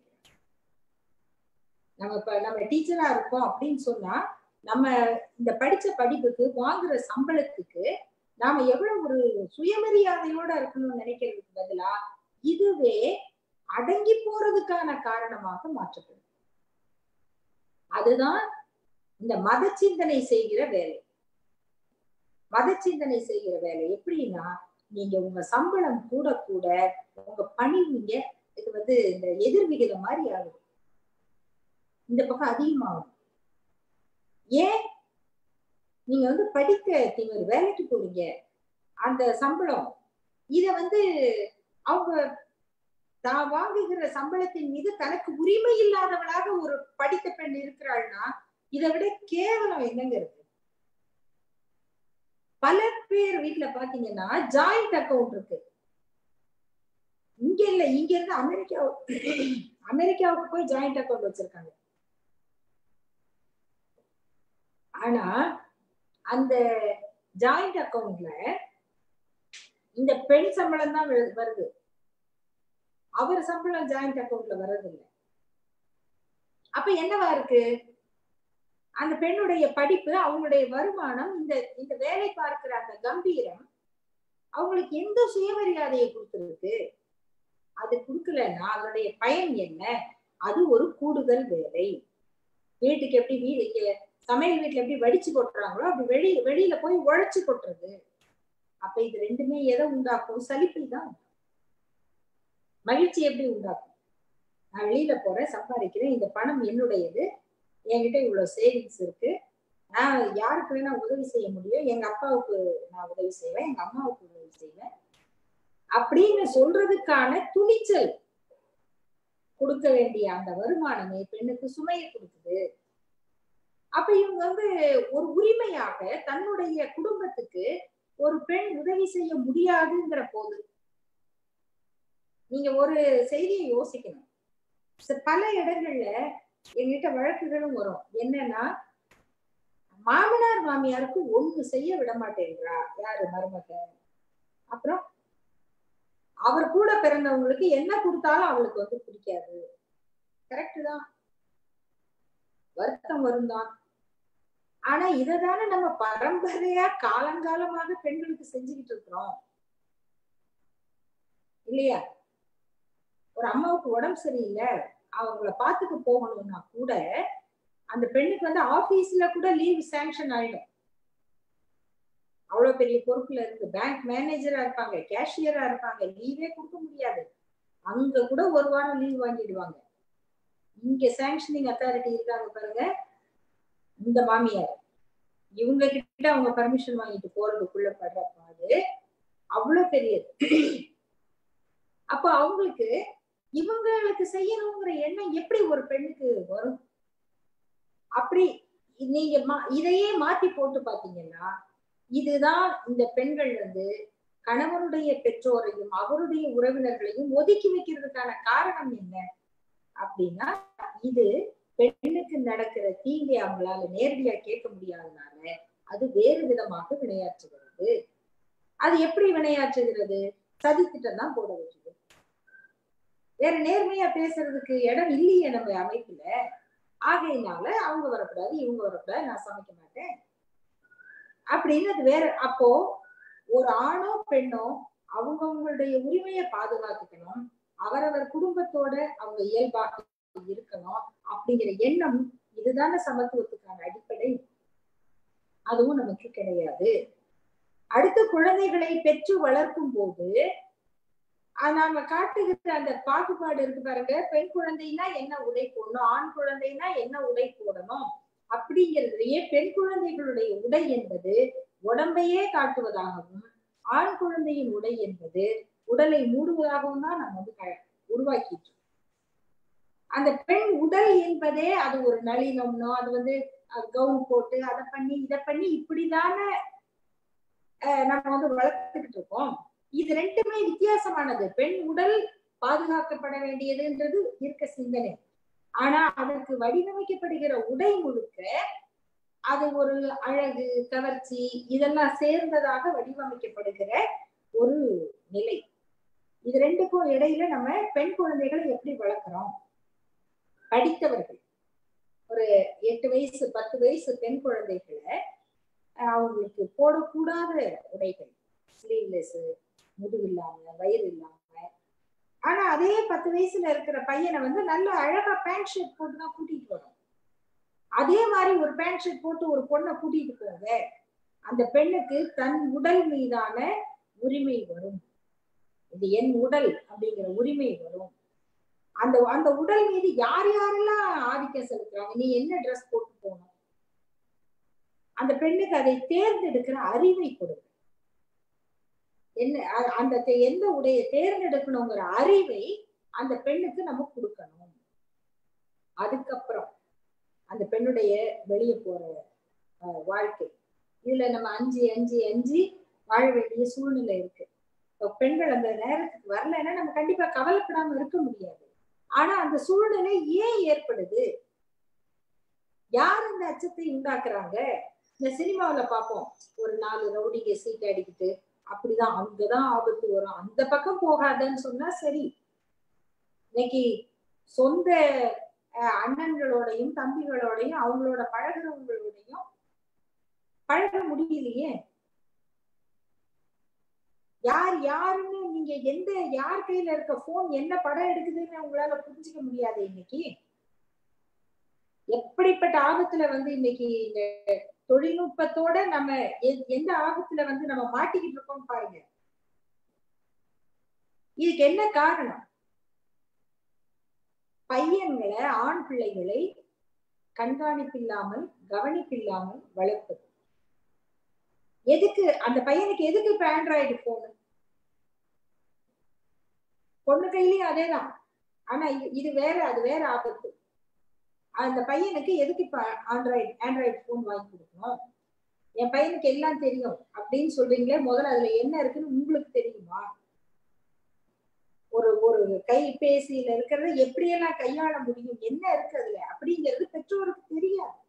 நம்ம இப்ப நம்ம டீச்சரா இருக்கோம் அப்படின்னு சொன்னா நம்ம இந்த படிச்ச படிப்புக்கு வாங்குற சம்பளத்துக்கு நாம எவ்வளவு ஒரு சுயமரியாதையோட இருக்கணும்னு நினைக்கிறதுக்கு பதிலா இதுவே அடங்கி போறதுக்கான காரணமாக மாற்றப்படும் அதுதான் இந்த மத சிந்தனை செய்கிற வேலை மத சிந்தனை செய்கிற வேலை எப்படின்னா நீங்க உங்க சம்பளம் கூட கூட உங்க பணி நீங்க இது வந்து இந்த எதிர்விகிதம் மாதிரி ஆகுது இந்த பக்கம் அதிகமாகும் ஏன் நீங்க வந்து படிக்க திமிர் வேலைக்கு போறீங்க அந்த சம்பளம் இத வந்து அவங்க தான் வாங்குகிற சம்பளத்தின் மீது தனக்கு உரிமை இல்லாதவளாக ஒரு படித்த பெண் இருக்கிறாள்னா இதை விட கேவலம் என்னங்க இருக்கு பல பேர் வீட்டுல பாத்தீங்கன்னா ஜாயிண்ட் அக்கவுண்ட் இருக்கு இங்க இல்ல இங்க இருந்து அமெரிக்கா அமெரிக்காவுக்கு போய் ஜாயிண்ட் அக்கவுண்ட் வச்சிருக்காங்க ஆனா அந்த ஜாயிண்ட் அக்கவுண்ட்ல இந்த பெண் சம்பளம் தான் வருது அவர் சம்பளம் ஜாயிண்ட் அக்கவுண்ட்ல வர்றதில்லை அப்ப என்னவா இருக்கு அந்த பெண்ணுடைய படிப்பு அவங்களுடைய வருமானம் இந்த இந்த வேலை பார்க்கிற அந்த கம்பீரம் அவங்களுக்கு எந்த சுயமரியாதையை கொடுத்துருக்கு அது கொடுக்கலன்னா அதனுடைய பயன் என்ன அது ஒரு கூடுதல் வேலை வீட்டுக்கு எப்படி வீடு இங்க சமையல் வீட்டுல எப்படி வடிச்சு கொட்டுறாங்களோ அப்படி வெளி வெளியில போய் உழைச்சு கொட்டுறது அப்ப இது ரெண்டுமே எதை உண்டாக்கும் சலிப்பை தான் மகிழ்ச்சி எப்படி உண்டாக்கும் நான் வெளியில போறேன் சம்பாதிக்கிறேன் இந்த பணம் என்னுடையது என்கிட்ட இவ்வளவு சேவிங்ஸ் இருக்கு நான் யாருக்கு வேணா உதவி செய்ய முடியும் எங்க அப்பாவுக்கு நான் உதவி செய்வேன் எங்க அம்மாவுக்கு உதவி செய்வேன் அப்படின்னு சொல்றதுக்கான துணிச்சல் கொடுக்க வேண்டிய அந்த வருமானமே பெண்ணுக்கு சுமையை கொடுக்குது அப்ப இவங்க வந்து ஒரு உரிமையாக தன்னுடைய குடும்பத்துக்கு ஒரு பெண் உதவி செய்ய முடியாதுங்கிற போது நீங்க ஒரு செய்தியை யோசிக்கணும் பல இடங்கள்ல எங்கிட்ட வழக்குகளும் வரும் என்னன்னா மாமனார் மாமியாருக்கு ஒண்ணு செய்ய விட மாட்டேங்கிறா யாரு மருமக அப்புறம் அவர் கூட பிறந்தவங்களுக்கு என்ன கொடுத்தாலும் அவளுக்கு வந்து பிடிக்காது கரெக்ட் தான் வருத்தம் வரும் தான் ஆனா இததானே நம்ம பரம்பரையா காலங்காலமாக பெண்களுக்கு செஞ்சுக்கிட்டு இருக்கிறோம் இல்லையா ஒரு அம்மாவுக்கு உடம்பு சரியில்லை அவங்கள பாத்துக்க போகணும்னா கூட அந்த பெண்ணுக்கு வந்து ஆபீஸ்ல கூட லீவ் சாங்ஷன் ஆயிடும் அவ்வளவு பெரிய பொறுப்புல இருக்கு பேங்க் மேனேஜரா இருப்பாங்க கேஷியரா இருப்பாங்க லீவே கொடுக்க முடியாது அங்க கூட ஒரு வாரம் லீவ் வாங்கிடுவாங்க இங்க சாங்ஷனிங் அத்தாரிட்டி இருக்காங்க பாருங்க இந்த மாமியார் இவங்க கிட்ட அவங்க பர்மிஷன் வாங்கிட்டு போறதுக்குள்ள படுற பாடு அவ்வளவு பெரியது அப்ப அவங்களுக்கு இவங்களுக்கு செய்யணுங்கிற எண்ணம் எப்படி ஒரு பெண்ணுக்கு வரும் அப்படி நீங்க இதையே மாத்தி போட்டு பாத்தீங்கன்னா இதுதான் இந்த பெண்கள் வந்து கணவனுடைய பெற்றோரையும் அவருடைய உறவினர்களையும் ஒதுக்கி வைக்கிறதுக்கான காரணம் என்ன அப்படின்னா இது பெண்ணுக்கு நடக்கிற தீங்கை அவங்களால நேரடியா கேட்க முடியாதனால அது வேறு விதமாக வினையாற்றுகிறது அது எப்படி வினையாற்றுகிறது சதித்திட்டம் தான் போட வைக்குது வேற நேர்மையா பேசுறதுக்கு இடம் இல்லையே நம்ம அமைப்புல ஆகையினால அவங்க வரக்கூடாது இவங்க வரக்கூடாது நான் சமைக்க மாட்டேன் அப்படின்னு அது வேற அப்போ ஒரு ஆணோ பெண்ணோ அவங்கவுங்களுடைய உரிமையை பாதுகாத்துக்கணும் அவரவர் குடும்பத்தோட அவங்க இயல்பாக இருக்கணும் அப்படிங்கிற எண்ணம் இதுதானே சமத்துவத்துக்கான அடிப்படை அதுவும் நமக்கு கிடையாது அடுத்த குழந்தைகளை பெற்று வளர்க்கும் போது நாம காட்டுகிற அந்த பாகுபாடு இருக்கு பாருங்க பெண் குழந்தைனா என்ன உடை போடணும் ஆண் குழந்தைனா என்ன உடை போடணும் அப்படிங்கிறதுலயே பெண் குழந்தைகளுடைய உடை என்பது உடம்பையே காட்டுவதாகவும் ஆண் குழந்தையின் உடை என்பது உடலை மூடுவதாகவும் தான் நம்ம வந்து உருவாக்கிட்டு அந்த பெண் உடல் என்பதே அது ஒரு நளினம்னோ அது வந்து கவுன் போட்டு அதை பண்ணி இதை பண்ணி இப்படிதானே நம்ம வந்து வளர்த்துக்கிட்டு இருக்கோம் இது ரெண்டுமே வித்தியாசமானது பெண் உடல் பாதுகாக்கப்பட வேண்டியதுன்றது இருக்க சிந்தனை ஆனா அதற்கு வடிவமைக்கப்படுகிற உடை முழுக்க அது ஒரு அழகு கவர்ச்சி இதெல்லாம் சேர்ந்ததாக வடிவமைக்கப்படுகிற ஒரு நிலை இது ரெண்டுக்கும் இடையில நம்ம பெண் குழந்தைகளை எப்படி வளர்க்குறோம் படித்தவர்கள் ஒரு எட்டு வயசு பத்து வயசு பெண் குழந்தைகளை அவங்களுக்கு போடக்கூடாத உடைகள் ஸ்லீவ்லெஸ் முதுகு இல்லாம வயிறு இல்லாம ஆனா அதே பத்து வயசுல இருக்கிற பையனை வந்து நல்ல அழகா பேண்ட் ஷர்ட் போட்டு தான் கூட்டிட்டு வரும் அதே மாதிரி ஒரு பேண்ட் ஷர்ட் போட்டு ஒரு பொண்ணை கூட்டிட்டு போங்க அந்த பெண்ணுக்கு தன் உடல் மீதான உரிமை வரும் இது என் உடல் அப்படிங்கிற உரிமை வரும் அந்த அந்த உடல் மீது யார் யாரெல்லாம் ஆதிக்கம் செலுத்துறாங்க நீ என்ன ட்ரெஸ் போட்டு போகணும் அந்த பெண்ணுக்கு அதை தேர்ந்தெடுக்கிற அறிவை கொடுங்க என்ன அ- அந்த தே- எந்த உடைய தேர்ந்தெடுக்கணுங்கிற அறிவை அந்த பெண்ணுக்கு நம்ம கொடுக்கணும் அதுக்கப்புறம் அந்த பெண்ணுடைய வெளியே போற அஹ், வாழ்க்கை இதுல நம்ம அஞ்சு அஞ்சு அஞ்சு வாழ வேண்டிய சூழ்நிலை இருக்கு இப்ப பெண்கள் அந்த நேரத்துக்கு வரலைன்னா நம்ம கண்டிப்பா கவலைப்படாம இருக்க முடியாது ஆனா அந்த சூழ்நிலை ஏன் ஏற்படுது யார் இந்த அச்சத்தை உண்டாக்குறாங்க இந்த சினிமாவுல பார்ப்போம் ஒரு நாலு ரவுடிங்க சீட் அடிக்கிட்டு அப்படிதான் அங்கதான் ஆபத்து வரும் அந்த பக்கம் போகாதன்னு சொன்னா சரி இன்னைக்கு சொந்த அஹ், அண்ணன்களோடையும் தம்பிகளோடையும் அவங்களோட பழகுறவங்களோடையும் பழக முடியலையே யார் யாருன்னு நீங்க எந்த யார் கையில இருக்க போன் என்ன படம் எடுக்குதுன்னு உங்களால புரிஞ்சுக்க முடியாது இன்னைக்கு எப்படிப்பட்ட ஆபத்துல வந்து இன்னைக்கு இந்த தொழில்நுட்பத்தோட நம்ம எ- எந்த ஆபத்துல வந்து நம்ம மாட்டிக்கிட்டு இருக்கோம் பாருங்க இதுக்கு என்ன காரணம் பையன்களை ஆண் பிள்ளைகளை கண்காணிப்பில்லாமல் கவனிப்பில்லாமல் வளர்ப்பது எதுக்கு அந்த பையனுக்கு எதுக்கு இப்ப ஆண்ட்ராய்டு போனு பொண்ணு கையிலயும் அதேதான் ஆனா இது- இது வேற அது வேற ஆபத்து அந்த பையனுக்கு எதுக்கு இப்ப ஆண்ட்ராய்டு ஆண்ட்ராய்டு போன் வாங்கி கொடுக்கணும் என் பையனுக்கு எல்லாம் தெரியும் அப்படின்னு சொல்றீங்களே முதல்ல அதுல என்ன இருக்குன்னு உங்களுக்கு தெரியுமா ஒரு ஒரு கைபேசியில இருக்கிறத எப்படியெல்லாம் கையாள முடியும் என்ன இருக்கு அதுல அப்படிங்கிறது பெற்றோருக்கு தெரியாது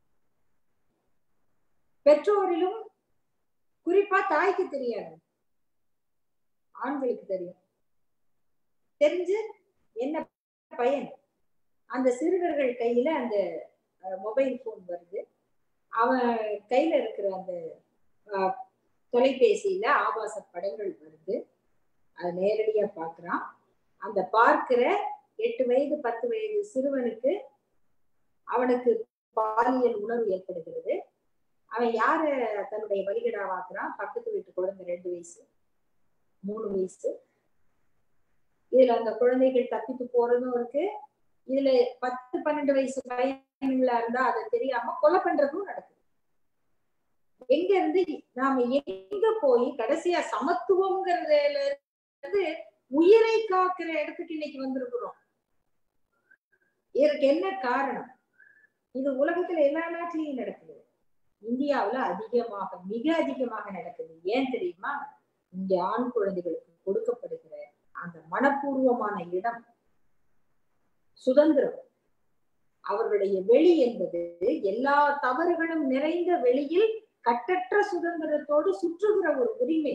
பெற்றோரிலும் குறிப்பா தாய்க்கு தெரியாது ஆண்களுக்கு தெரியும் தெரிஞ்சு என்ன பயன் அந்த சிறுவர்கள் கையில அந்த மொபைல் போன் வருது அவன் கையில இருக்கிற அந்த அஹ், தொலைபேசியில ஆபாச படங்கள் வருது அது நேரடியா பார்க்கறான் அந்த பார்க்கிற எட்டு வயது பத்து வயது சிறுவனுக்கு அவனுக்கு பாலியல் உணர்வு ஏற்படுகிறது அவன் யார தன்னுடைய வழிகடாவாக்குறான் பக்கத்து வீட்டு குழந்தை ரெண்டு வயசு மூணு வயசு இதுல அந்த குழந்தைகள் தப்பித்து போறதும் இருக்கு இதுல பத்து பன்னெண்டு வயசு பையன்களா இருந்தா அதை தெரியாம கொலை பண்றதும் நடக்குது எங்க இருந்து நாம எங்க போய் கடைசியா சமத்துவம்ங்கிறதுல இருந்து உயிரை காக்கிற இடத்துக்கு இன்னைக்கு வந்திருக்கிறோம் இதற்கு என்ன காரணம் இது உலகத்துல எல்லா நாட்டிலையும் நடக்குது இந்தியாவுல அதிகமாக மிக அதிகமாக நடக்குது ஏன் தெரியுமா இங்க ஆண் குழந்தைகளுக்கு கொடுக்கப்படுகிற அந்த மனப்பூர்வமான இடம் சுதந்திரம் அவர்களுடைய வெளி என்பது எல்லா தவறுகளும் நிறைந்த வெளியில் கட்டற்ற சுதந்திரத்தோடு சுற்றுகிற ஒரு உரிமை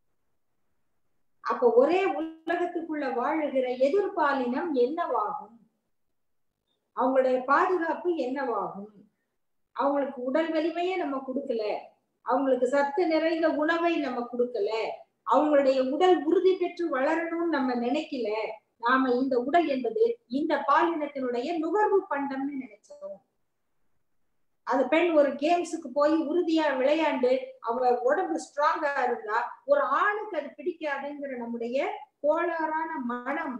அப்ப ஒரே உலகத்துக்குள்ள வாழுகிற எதிர்பாலினம் என்னவாகும் அவங்களுடைய பாதுகாப்பு என்னவாகும் அவங்களுக்கு உடல் வலிமையே நம்ம கொடுக்கல அவங்களுக்கு சத்து நிறைந்த உணவை நம்ம கொடுக்கல அவங்களுடைய உடல் உறுதி பெற்று வளரணும்னு நம்ம நினைக்கல நாம இந்த உடல் என்பது இந்த பாலினத்தினுடைய நுகர்வு பண்டம்னு நினைச்சோம் அந்த பெண் ஒரு கேம்ஸுக்கு போய் உறுதியா விளையாண்டு அவ உடம்பு ஸ்ட்ராங்கா இருந்தா ஒரு ஆணுக்கு அது பிடிக்காதுங்கிற நம்முடைய கோளாறான மனம்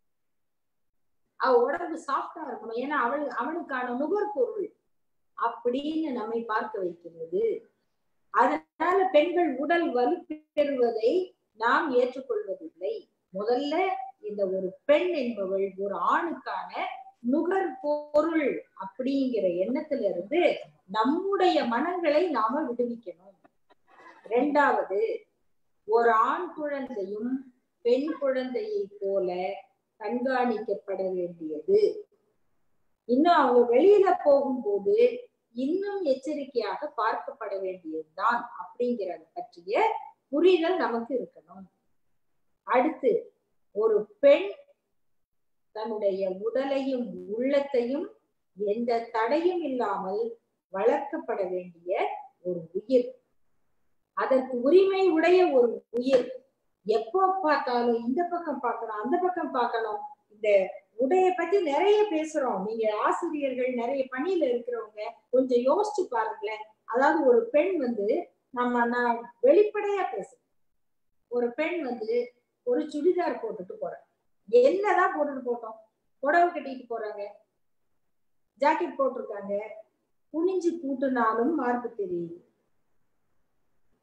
அவ உடம்பு சாஃப்டா இருக்கணும் ஏன்னா அவள் அவனுக்கான நுகர்பொருள் அப்படின்னு நம்மை பார்க்க வைக்கிறது அதனால பெண்கள் உடல் வலுப்பெறுவதை நாம் ஏற்றுக்கொள்வதில்லை முதல்ல இந்த ஒரு பெண் என்பவள் ஒரு ஆணுக்கான நுகர்பொருள் அப்படிங்கிற எண்ணத்துல இருந்து நம்முடைய மனங்களை நாம விடுவிக்கணும் ரெண்டாவது ஒரு ஆண் குழந்தையும் பெண் குழந்தையை போல கண்காணிக்கப்பட வேண்டியது இன்னும் அவங்க வெளியில போகும்போது இன்னும் எச்சரிக்கையாக பார்க்கப்பட வேண்டியதுதான் அப்படிங்கிறத பற்றிய புரிதல் நமக்கு இருக்கணும் அடுத்து ஒரு பெண் தன்னுடைய உடலையும் உள்ளத்தையும் எந்த தடையும் இல்லாமல் வளர்க்கப்பட வேண்டிய ஒரு உயிர் அதற்கு உரிமை உடைய ஒரு உயிர் எப்போ பார்த்தாலும் இந்த பக்கம் பார்க்கணும் அந்த பக்கம் பார்க்கணும் இந்த உடைய பத்தி நிறைய பேசுறோம் நீங்க ஆசிரியர்கள் நிறைய பணியில இருக்கிறவங்க கொஞ்சம் யோசிச்சு பாருங்களேன் அதாவது ஒரு பெண் வந்து நம்ம நான் வெளிப்படையா பேசுறேன் ஒரு பெண் வந்து ஒரு சுடிதார் போட்டுட்டு போறேன் என்னதான் போட்டுட்டு போட்டோம் புடவை கட்டிட்டு போறாங்க ஜாக்கெட் போட்டிருக்காங்க குனிஞ்சு கூட்டுனாலும் மார்க்கு தெரியுது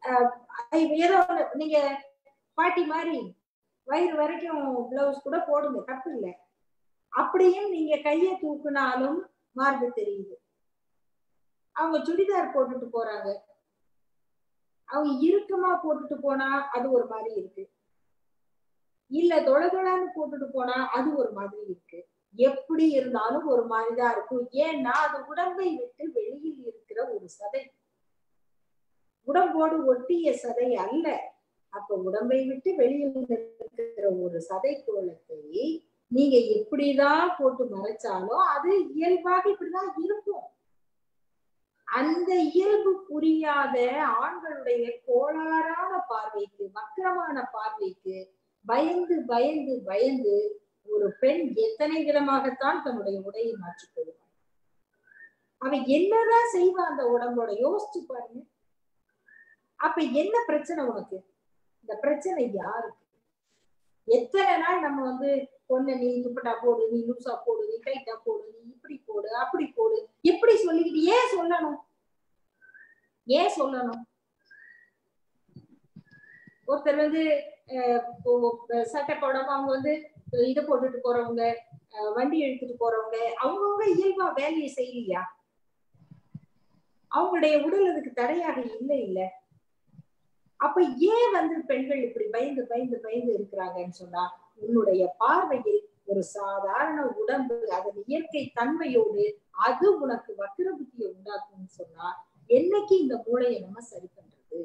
அஹ் ஏதோ ஒண்ணு நீங்க பாட்டி மாதிரி வயிறு வரைக்கும் பிளவுஸ் கூட போடுங்க தப்பு இல்லை அப்படியும் நீங்க கையை தூக்குனாலும் மார்பு தெரியுது அவங்க சுடிதார் போட்டுட்டு போறாங்க அவங்க இறுக்கமா போட்டுட்டு போனா அது ஒரு மாதிரி இருக்கு இல்ல தொளதொளன்னு போட்டுட்டு போனா அது ஒரு மாதிரி இருக்கு எப்படி இருந்தாலும் ஒரு மாதிரிதான் இருக்கும் ஏன்னா அது உடம்பை விட்டு வெளியில் இருக்கிற ஒரு சதை உடம்போடு ஒட்டிய சதை அல்ல அப்ப உடம்பை விட்டு வெளியில் இருக்கிற ஒரு சதை கோலத்தை நீங்க எப்படிதான் போட்டு மறைச்சாலும் அது இயல்பாக இப்படிதான் இருக்கும் அந்த இயல்பு புரியாத ஆண்களுடைய கோளாறான பார்வைக்கு வக்கரமான பார்வைக்கு பயந்து பயந்து பயந்து ஒரு பெண் எத்தனை விதமாகத்தான் தன்னுடைய உடையை மாற்றிக் கொள்வாள் அவன் என்னதான் செய்வான் அந்த உடம்போட யோசிச்சு பாருங்க அப்ப என்ன பிரச்சனை உனக்கு இந்த பிரச்சனை யாருக்கு எத்தனை நாள் நம்ம வந்து பொண்ணு நீ துப்பட்டா போடு நீ லூசா போடு நீ டைட்டா போடு நீ இப்படி போடு அப்படி போடு எப்படி சொல்லிக்கிட்டு ஏன் சொல்லணும் ஏன் சொல்லணும் ஒருத்தர் வந்து சட்டை போடாம அவங்க வந்து இதை போட்டுட்டு போறவங்க வண்டி எடுத்துட்டு போறவங்க அவங்கவுங்க இயல்பா வேலையை செய்யலையா அவங்களுடைய உடல் அதுக்கு தடையாக இல்லை இல்ல அப்ப ஏன் வந்து பெண்கள் இப்படி பயந்து பயந்து பயந்து இருக்கிறாங்கன்னு சொன்னா உன்னுடைய பார்வையில் ஒரு சாதாரண உடம்பு அதன் இயற்கை தன்மையோடு அது உனக்கு வக்கிர புத்தியை உண்டாக்கும்னு சொன்னா என்னைக்கு இந்த மூளையை நம்ம சரி பண்றது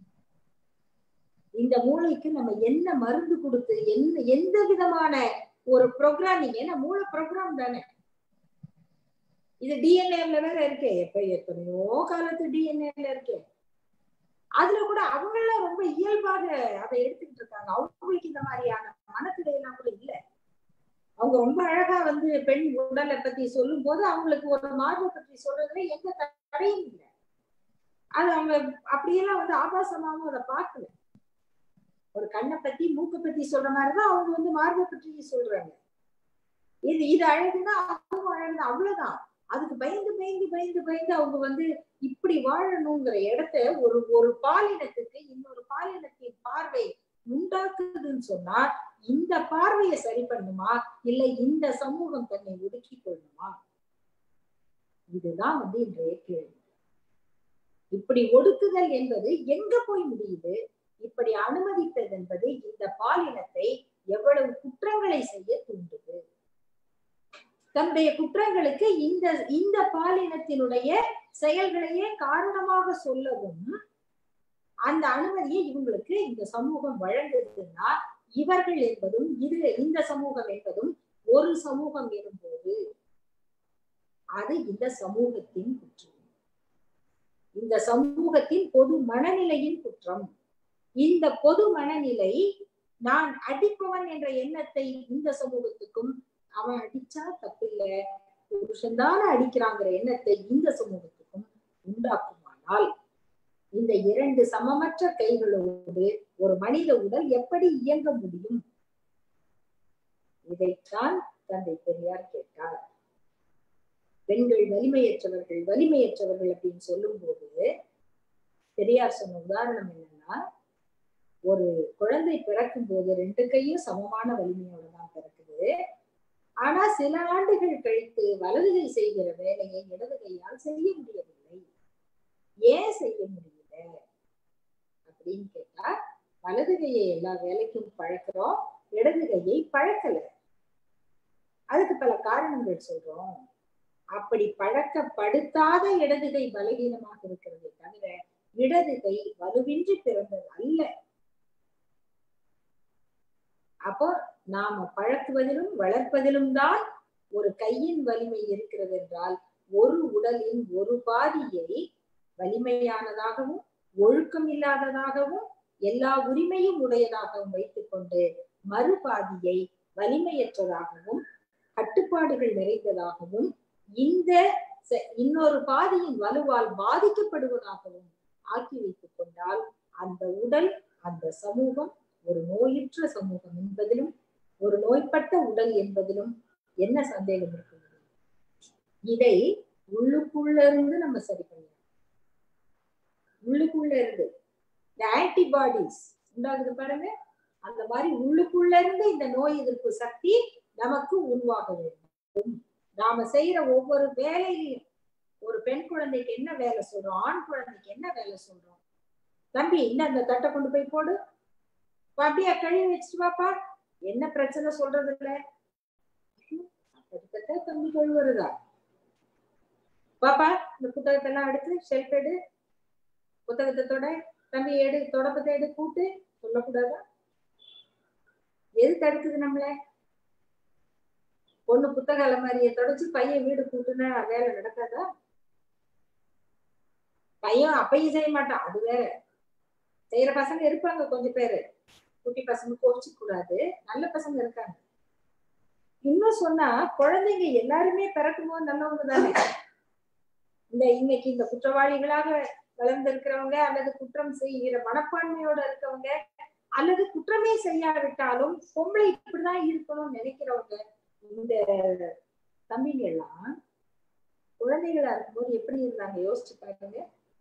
இந்த மூளைக்கு நம்ம என்ன மருந்து கொடுத்து என்ன எந்த விதமான ஒரு ப்ரோக்ராமிங் ஏன்னா மூளை ப்ரோக்ராம் தானே இது டிஎன்ஏல வேற இருக்கே எப்ப எத்தனையோ காலத்து டிஎன்ஏல இருக்கே அதுல கூட அவங்கள ரொம்ப இயல்பாக அதை எடுத்துக்கிட்டு இருக்காங்க அவங்களுக்கு இந்த மாதிரியான மனத்திடையெல்லாம் கூட இல்ல அவங்க ரொம்ப அழகா வந்து பெண் உடலை பத்தி சொல்லும் போது அவங்களுக்கு ஒரு மார்பை பற்றி சொல்றதுல எந்த தடையும் இல்லை அது அவங்க அப்படியெல்லாம் வந்து ஆபாசமாவும் அதை பார்க்கல ஒரு கண்ணை பத்தி மூக்கை பத்தி சொல்ற மாதிரிதான் அவங்க வந்து மார்பை பற்றி சொல்றாங்க இது இது அழகுனா அவங்க அழகுதான் அவ்வளவுதான் அதுக்கு பயந்து பயந்து பயந்து பயந்து அவங்க வந்து இப்படி வாழணுங்கிற இடத்த ஒரு ஒரு பாலினத்துக்கு இன்னொரு பாலினத்தின் பார்வை உண்டாக்குதுன்னு சொன்னா இந்த பார்வையை சரி பண்ணுமா இல்ல இந்த சமூகம் தன்னை ஒதுக்கி கொள்ளுமா இதுதான் வந்து இன்றைய கேள்வி இப்படி ஒடுக்குதல் என்பது எங்க போய் முடியுது இப்படி அனுமதித்தது என்பது இந்த பாலினத்தை எவ்வளவு குற்றங்களை செய்ய தூண்டுது தன்னுடைய குற்றங்களுக்கு இந்த இந்த பாலினத்தினுடைய செயல்களையே காரணமாக சொல்லவும் அந்த அனுமதியை இவங்களுக்கு இந்த சமூகம் வழங்குதுன்னா இவர்கள் என்பதும் இது இந்த சமூகம் என்பதும் ஒரு சமூகம் எனும்போது அது இந்த சமூகத்தின் குற்றம் இந்த சமூகத்தின் பொது மனநிலையின் குற்றம் இந்த பொது மனநிலை நான் அடிப்பவன் என்ற எண்ணத்தை இந்த சமூகத்துக்கும் அவன் அடிச்சா தப்பில்ல புருஷன்தான அடிக்கிறாங்கிற எண்ணத்தை இந்த சமூகத்துக்கும் உண்டாக்குமானால் இந்த இரண்டு சமமற்ற கைகளோடு ஒரு மனித உடல் எப்படி இயங்க முடியும் இதைத்தான் தந்தை பெரியார் கேட்டார் பெண்கள் வலிமையற்றவர்கள் வலிமையற்றவர்கள் அப்படின்னு சொல்லும் போது பெரியார் சொன்ன உதாரணம் என்னன்னா ஒரு குழந்தை பிறக்கும் போது ரெண்டு கையும் சமமான வலிமையோட தான் பிறக்குது ஆனா சில ஆண்டுகள் கழித்து வலது கை செய்கிற வேலையை இடது கையால் செய்ய முடியவில்லை ஏன் செய்ய முடியல அப்படின்னு கேட்டா வலது கையை எல்லா வேலைக்கும் பழக்கிறோம் இடது கையை பழக்கல அதுக்கு பல காரணங்கள் சொல்றோம் அப்படி பழக்கப்படுத்தாத இடது கை பலகீனமாக இருக்கிறதை தவிர இடது கை வலுவின்றி பிறந்தது அல்ல அப்போ நாம பழக்குவதிலும் வளர்ப்பதிலும் தான் ஒரு கையின் வலிமை இருக்கிறது என்றால் ஒரு உடலின் ஒரு பாதியை வலிமையானதாகவும் ஒழுக்கம் இல்லாததாகவும் எல்லா உரிமையும் உடையதாகவும் வைத்துக்கொண்டு மறுபாதியை வலிமையற்றதாகவும் கட்டுப்பாடுகள் நிறைந்ததாகவும் இந்த இன்னொரு பாதியின் வலுவால் பாதிக்கப்படுவதாகவும் ஆக்கி வைத்துக் கொண்டால் அந்த உடல் அந்த சமூகம் ஒரு நோயுற்ற சமூகம் என்பதிலும் ஒரு நோய்பட்ட உடல் என்பதிலும் என்ன சந்தேகம் இருக்க முடியும் இதை உள்ளுக்குள்ள இருந்து நம்ம சரி பண்ணலாம் உள்ளுக்குள்ள இருந்து இந்த ஆன்டிபாடிஸ் உண்டாகுது பாருங்க அந்த மாதிரி உள்ளுக்குள்ள இருந்து இந்த நோய் எதிர்ப்பு சக்தி நமக்கு உருவாக வேண்டும் நாம செய்யற ஒவ்வொரு வேலையிலையும் ஒரு பெண் குழந்தைக்கு என்ன வேலை சொல்றோம் ஆண் குழந்தைக்கு என்ன வேலை சொல்றோம் தம்பி இன்னும் அந்த தட்டை கொண்டு போய் போடு அப்படியே கழுவி வச்சுட்டு வாப்பா என்ன பிரச்சனை சொல்றது இல்ல தட்ட தம்பி கழுவுறதா பாப்பா இந்த புத்தகத்தை எல்லாம் எடுத்து ஷெல்ஃப் எடு புத்தகத்தை தொட தம்பி எடு தொடப்பத்தை எடு கூட்டு சொல்லக்கூடாதா எது தடுக்குது நம்மள பொண்ணு புத்தக அலமாரியை தொடச்சு பையன் வீடு கூட்டுனா வேலை நடக்காதா பையன் அப்பையும் செய்ய மாட்டான் அது வேற செய்யற பசங்க இருப்பாங்க கொஞ்சம் பேரு குட்டி பசங்க கோச்சு கூடாது நல்ல பசங்க இருக்காங்க இன்னும் சொன்னா குழந்தைங்க எல்லாருமே பிறக்கும் போது நல்லவங்க தானே இந்த இன்னைக்கு இந்த குற்றவாளிகளாக வளர்ந்திருக்கிறவங்க அல்லது குற்றம் செய்கிற மனப்பான்மையோட இருக்கவங்க அல்லது குற்றமே செய்யாவிட்டாலும் பொம்பளை இப்படிதான் இருக்கணும்னு நினைக்கிறவங்க இந்த தம்பிங்க எல்லாம் குழந்தைகளா இருக்கும்போது எப்படி இருந்தாங்க யோசிச்சு பாருங்க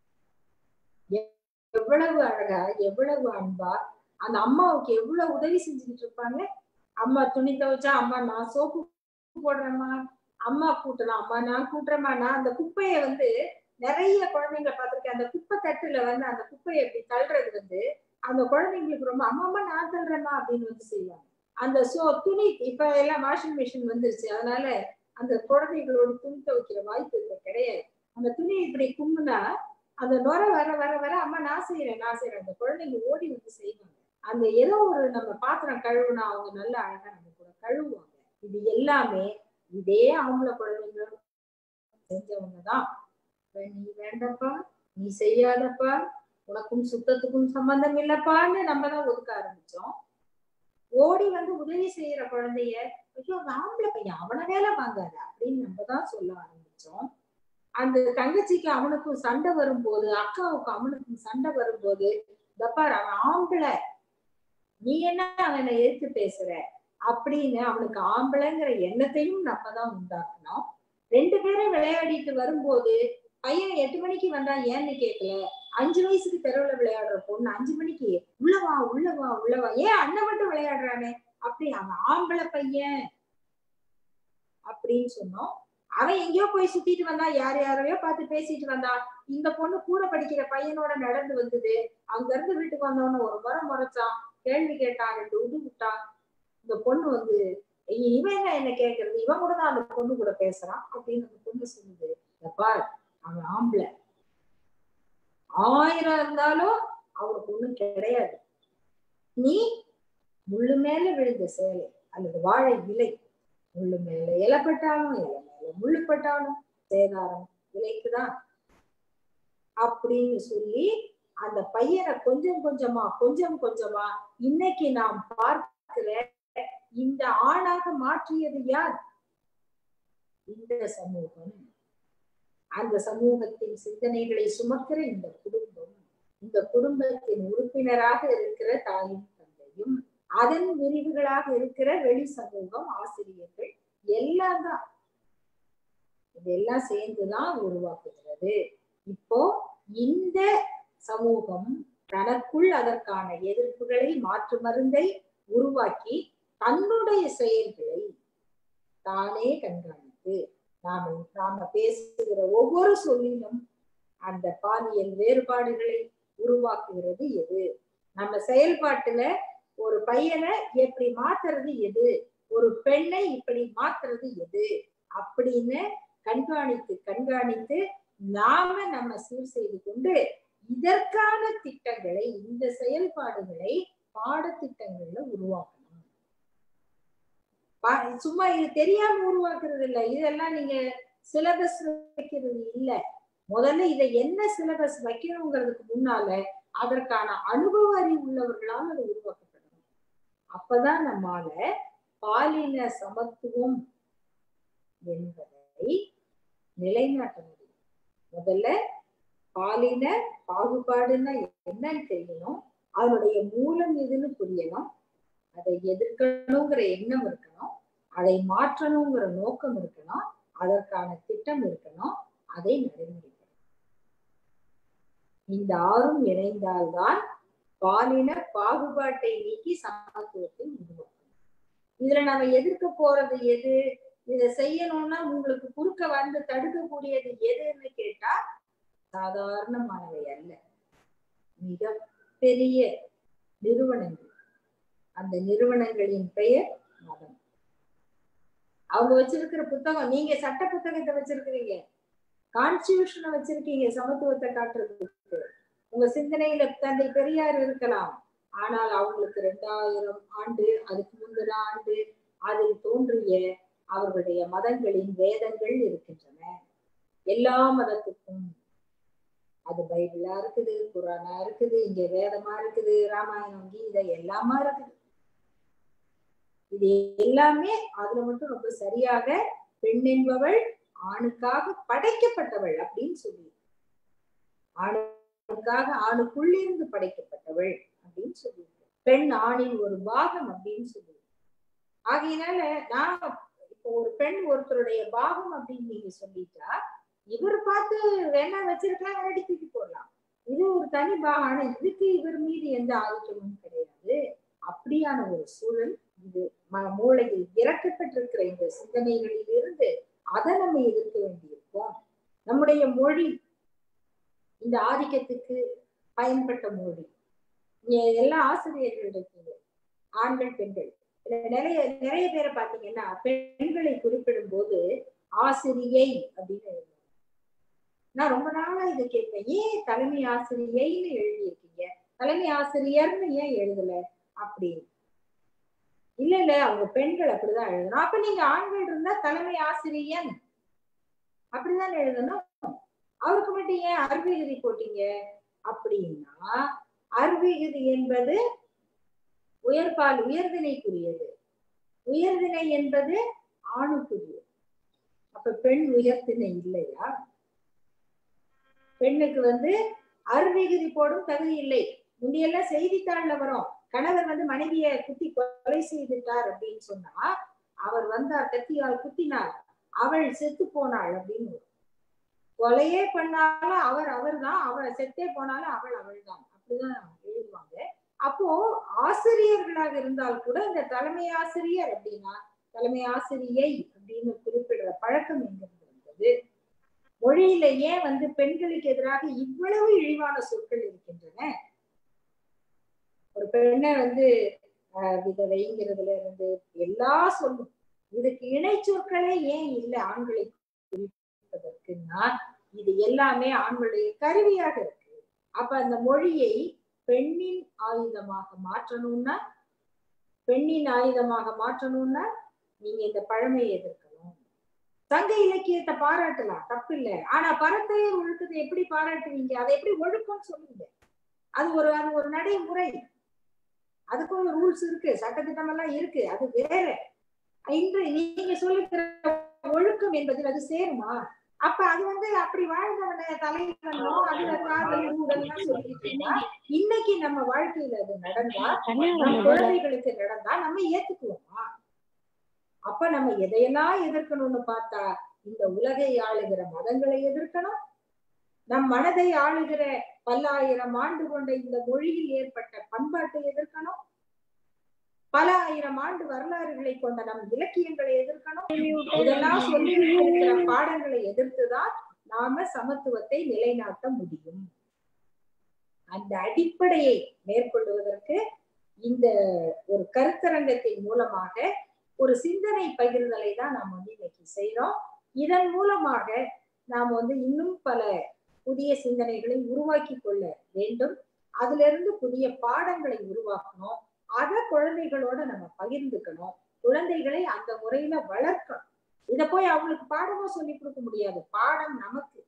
எவ்வளவு அழகா எவ்வளவு அன்பா அந்த அம்மாவுக்கு எவ்வளவு உதவி செஞ்சுக்கிட்டு இருப்பாங்க அம்மா துணி துவைச்சா அம்மா நான் சோப்பு போடுறேம்மா அம்மா கூட்டலாம் அம்மா நான் கூட்டுறேம்மா நான் அந்த குப்பையை வந்து நிறைய குழந்தைங்களை பார்த்திருக்கேன் அந்த குப்பை தட்டுல வந்து அந்த குப்பையை எப்படி தள்ளுறது வந்து அந்த குழந்தைங்களுக்கு ரொம்ப அம்மா அம்மா நான் தள்ளுறேம்மா அப்படின்னு வந்து செய்வாங்க அந்த சோ துணி இப்ப எல்லாம் வாஷிங் மிஷின் வந்துருச்சு அதனால அந்த குழந்தைகளோட துணி துவைக்கிற வாய்ப்பு இப்ப கிடையாது அந்த துணி இப்படி கும்முனா அந்த நுர வர வர வர அம்மா நான் செய்யறேன் நான் செய்யறேன் அந்த குழந்தைங்க ஓடி வந்து செய்வாங்க அந்த ஏதோ ஒரு நம்ம பாத்திரம் கழுவுனா அவங்க நல்லா அழகா நம்ம கூட கழுவுவாங்க இது எல்லாமே இதே ஆம்பளை குழந்தைங்க செஞ்சவங்க தான் நீ வேண்டப்பா நீ செய்யாதப்பா உனக்கும் சுத்தத்துக்கும் சம்பந்தம் இல்லப்பான்னு நம்ம தான் ஒதுக்க ஆரம்பிச்சோம் ஓடி வந்து உதவி செய்யற குழந்தைய ஐயோ ஆம்பளை பையன் அவனை வேலை வாங்காத அப்படின்னு நம்ம தான் சொல்ல ஆரம்பிச்சோம் அந்த தங்கச்சிக்கு அவனுக்கும் சண்டை வரும்போது அக்காவுக்கும் அவனுக்கும் சண்டை வரும்போது தப்பார் அவன் ஆம்பளை நீ என்ன அவனை எதிர்த்து பேசுற அப்படின்னு அவனுக்கு ஆம்பளைங்கிற எண்ணத்தையும் நம்ம தான் உண்டாக்கணும் ரெண்டு பேரும் விளையாடிட்டு வரும்போது பையன் எட்டு மணிக்கு வந்தா ஏன்னு கேட்கல அஞ்சு வயசுக்கு தெருவுல விளையாடுற பொண்ணு அஞ்சு மணிக்கு உள்ளவா உள்ளவா உள்ளவா ஏன் அண்ணன் மட்டும் விளையாடுறானே அப்படி அவன் ஆம்பளை பையன் அப்படின்னு சொன்னோம் அவன் எங்கேயோ போய் சுத்திட்டு வந்தா யார் யாரையோ பார்த்து பேசிட்டு வந்தான் இந்த பொண்ணு கூட படிக்கிற பையனோட நடந்து வந்தது அங்க இருந்து வீட்டுக்கு வந்தவன ஒரு முறை முறைச்சான் கேள்வி கேட்டான் ரெண்டு உது விட்டான் இந்த பொண்ணு வந்து இவன் என்ன என்ன கேக்குறது இவன் கூட தான் அந்த பொண்ணு கூட பேசுறான் அப்படின்னு அந்த பொண்ணு சொல்லுது பார் அவன் ஆம்பளை ஆயிரம் இருந்தாலும் அவனுக்கு ஒண்ணும் கிடையாது நீ முள்ளு மேல விழுந்த சேலை அல்லது வாழை இலை முள்ளு மேல இலப்பட்டாலும் இலை மேல முள்ளு பட்டாலும் சேதாரம் இலைக்குதான் அப்படின்னு சொல்லி அந்த பையனை கொஞ்சம் கொஞ்சமா கொஞ்சம் கொஞ்சமா இன்னைக்கு நாம் பார்க்கிற இந்த ஆணாக மாற்றியது யார் இந்த சமூகம் அந்த சமூகத்தின் சிந்தனைகளை சுமக்கிற இந்த குடும்பம் இந்த குடும்பத்தின் உறுப்பினராக இருக்கிற தாயும் தந்தையும் அதன் விரிவுகளாக இருக்கிற வெளி சமூகம் ஆசிரியர்கள் எல்லாம் தான் இதெல்லாம் சேர்ந்துதான் உருவாக்குகிறது இப்போ இந்த சமூகம் தனக்குள் அதற்கான எதிர்ப்புகளை மாற்று மருந்தை உருவாக்கி தன்னுடைய செயல்களை தானே கண்காணித்து நாம நாம பேசுகிற ஒவ்வொரு சொல்லிலும் அந்த பாலியல் வேறுபாடுகளை உருவாக்குகிறது எது நம்ம செயல்பாட்டுல ஒரு பையனை எப்படி மாத்துறது எது ஒரு பெண்ணை இப்படி மாத்துறது எது அப்படின்னு கண்காணித்து கண்காணித்து நாம நம்ம சீர் செய்து கொண்டு இதற்கான திட்டங்களை இந்த செயல்பாடுகளை பாடத்திட்டங்கள்ல உருவாக்கணும் சும்மா இது தெரியாம உருவாக்குறது இல்ல இதெல்லாம் நீங்க சிலபஸ் வைக்கிறது இல்ல முதல்ல இதை என்ன சிலபஸ் வைக்கணுங்கிறதுக்கு முன்னால அதற்கான அனுபவ அறிவு உள்ளவர்களால் அது உருவாக்கப்படணும் அப்பதான் நம்மால பாலின சமத்துவம் என்பதை நிலைநாட்ட முடியும் முதல்ல பாலின பாகுபாடுன்னா என்னன்னு தெரியணும் அதனுடைய மூலம் எதுன்னு புரியணும் அதை எதிர்க்கணுங்கிற எண்ணம் இருக்கணும் அதை மாற்றணுங்கிற நோக்கம் இருக்கணும் அதற்கான திட்டம் இருக்கணும் அதை நடைமுறைப்படுத்தணும் இந்த ஆறும் இணைந்தால்தான் பாலின பாகுபாட்டை நீக்கி சமத்துவத்தை உருவாக்கணும் இதுல நம்ம எதிர்க்க போறது எது இதை செய்யணும்னா உங்களுக்கு குறுக்க வந்து தடுக்கக்கூடியது எதுன்னு கேட்டா சாதாரணமானவை அல்ல மிக பெரிய நிறுவனங்கள் அந்த நிறுவனங்களின் பெயர் மதம் அவங்க வச்சிருக்கிற புத்தகம் நீங்க சட்ட புத்தகத்தை வச்சிருக்கிறீங்க கான்ஸ்டியூஷனை வச்சிருக்கீங்க சமத்துவத்தை காட்டுறதுக்கு உங்க சிந்தனையில தந்தை பெரியார் இருக்கலாம் ஆனால் அவங்களுக்கு ரெண்டாயிரம் ஆண்டு அதுக்கு முந்தின ஆண்டு அதில் தோன்றிய அவர்களுடைய மதங்களின் வேதங்கள் இருக்கின்றன எல்லா மதத்துக்கும் அது பைபிளா இருக்குது குரானா இருக்குது இங்க வேதமா இருக்குது ராமாயணம் கீதை எல்லாமா இருக்குது இது எல்லாமே அதுல மட்டும் ரொம்ப சரியாக பெண் என்பவள் ஆணுக்காக படைக்கப்பட்டவள் அப்படின்னு சொல்லி ஆணுக்காக ஆணுக்குள்ளிருந்து படைக்கப்பட்டவள் அப்படின்னு சொல்லி பெண் ஆணின் ஒரு பாகம் அப்படின்னு சொல்லி ஆகையினால நான் இப்போ ஒரு பெண் ஒருத்தருடைய பாகம் அப்படின்னு நீங்க சொல்லிட்டா இவர் பார்த்து வேணா வச்சிருக்கலாம் வேணாடி தூக்கி போடலாம் இது ஒரு தனி பாகம் ஆனா இதுக்கு இவர் மீது எந்த ஆதிக்கமும் கிடையாது அப்படியான ஒரு சூழல் இது மூளையில் இறக்கப்பட்டிருக்கிற இந்த சிந்தனைகளில் இருந்து அதை நம்ம எதிர்க்க வேண்டியிருக்கோம் நம்முடைய மொழி இந்த ஆதிக்கத்துக்கு பயன்பட்ட மொழி எல்லா ஆசிரியர்கள் இருக்கீங்க ஆண்கள் பெண்கள் நிறைய நிறைய பேரை பாத்தீங்கன்னா பெண்களை குறிப்பிடும் போது ஆசிரியை அப்படின்னு எழுதுவாங்க நான் ரொம்ப நாளா இதை கேட்பேன் ஏன் தலைமை ஆசிரியைன்னு எழுதியிருக்கீங்க தலைமை ஆசிரியர்னு ஏன் எழுதல அப்படின்னு இல்ல இல்ல அவங்க பெண்கள் அப்படிதான் எழுதணும் அப்ப நீங்க ஆண்கள் இருந்தா தலைமை ஆசிரியன் அப்படிதான் எழுதணும் அவருக்கு மட்டும் ஏன் அருவிகுதி போட்டீங்க அப்படின்னா அருவிகுதி என்பது உயர்பால் உயர்தினைக்குரியது உயர்தினை என்பது ஆணுக்குரியது அப்ப பெண் உயர்தினை இல்லையா பெண்ணுக்கு வந்து அருவிகுதி போடும் தகுதி இல்லை முந்தையெல்லாம் செய்தித்தாள்ல வரும் கணவர் வந்து மனைவிய குத்தி கொலை செய்துட்டார் அப்படின்னு சொன்னா அவர் வந்தார் கத்தியால் குத்தினார் அவள் செத்து போனாள் அப்படின்னு கொலையே பண்ணாலும் அவர் அவர் தான் அவள் செத்தே போனாலும் அவள் அவள் தான் அப்படிதான் எழுதுவாங்க அப்போ ஆசிரியர்களாக இருந்தால் கூட இந்த தலைமை ஆசிரியர் அப்படின்னா தலைமை ஆசிரியை அப்படின்னு குறிப்பிடுற பழக்கம் எங்கிருந்து வந்தது மொழியில ஏன் வந்து பெண்களுக்கு எதிராக இவ்வளவு இழிவான சொற்கள் இருக்கின்றன ஒரு பெண்ணை வந்து விதவைங்கிறதுல இருந்து எல்லா சொல்லும் இதுக்கு இணை சொற்களே ஏன் இல்லை ஆண்களை குறிப்பதற்குன்னா இது எல்லாமே ஆண்களுடைய கருவியாக இருக்கு அப்ப அந்த மொழியை பெண்ணின் ஆயுதமாக மாற்றணும்னா பெண்ணின் ஆயுதமாக மாற்றணும்னா நீங்க இந்த பழமையை எதிர்க்கணும் சங்க இலக்கியத்தை பாராட்டலாம் தப்பு இல்லை ஆனா பரத்தையர் ஒழுக்கத்தை எப்படி பாராட்டுவீங்க அதை எப்படி ஒழுக்கம்னு சொல்லுங்க அது ஒரு அது ஒரு நடைமுறை அதுக்கும் ஒரு ரூல்ஸ் இருக்கு சட்டத்திட்டம் எல்லாம் இருக்கு அது வேற இன்று நீங்க சொல்லுகிற ஒழுக்கம் என்பது அது சேருமா அப்ப அது வந்து அப்படி வாழ்ந்தவன தலைவனோ அதுல காதல் ஊழல்லாம் சொல்லிட்டு இருந்தா இன்னைக்கு நம்ம வாழ்க்கையில அது நடந்தா நம்ம குழந்தைகளுக்கு நடந்தா நம்ம ஏத்துக்குவோமா அப்ப நம்ம எதையெல்லாம் எதிர்க்கணும்னு பார்த்தா இந்த உலகை ஆளுகிற மதங்களை எதிர்க்கணும் நம் மனதை ஆளுகிற பல்லாயிரம் ஆண்டு கொண்ட இந்த மொழியில் ஏற்பட்ட பண்பாட்டை எதிர்க்கணும் பல ஆயிரம் ஆண்டு வரலாறுகளை கொண்ட நம் இலக்கியங்களை எதிர்க்கணும் இதெல்லாம் சொல்லி இருக்கிற பாடங்களை எதிர்த்துதான் நாம சமத்துவத்தை நிலைநாட்ட முடியும் அந்த அடிப்படையை மேற்கொள்வதற்கு இந்த ஒரு கருத்தரங்கத்தின் மூலமாக ஒரு சிந்தனை பகிர்தலை தான் நாம் வந்து இன்னைக்கு செய்யறோம் இதன் மூலமாக நாம் வந்து இன்னும் பல புதிய சிந்தனைகளை உருவாக்கி கொள்ள வேண்டும் அதுல இருந்து புதிய பாடங்களை உருவாக்கணும் அதை குழந்தைகளோட நம்ம பகிர்ந்துக்கணும் குழந்தைகளை அந்த முறையில வளர்க்கணும் இத போய் அவங்களுக்கு பாடமா சொல்லி கொடுக்க முடியாது பாடம் நமக்கு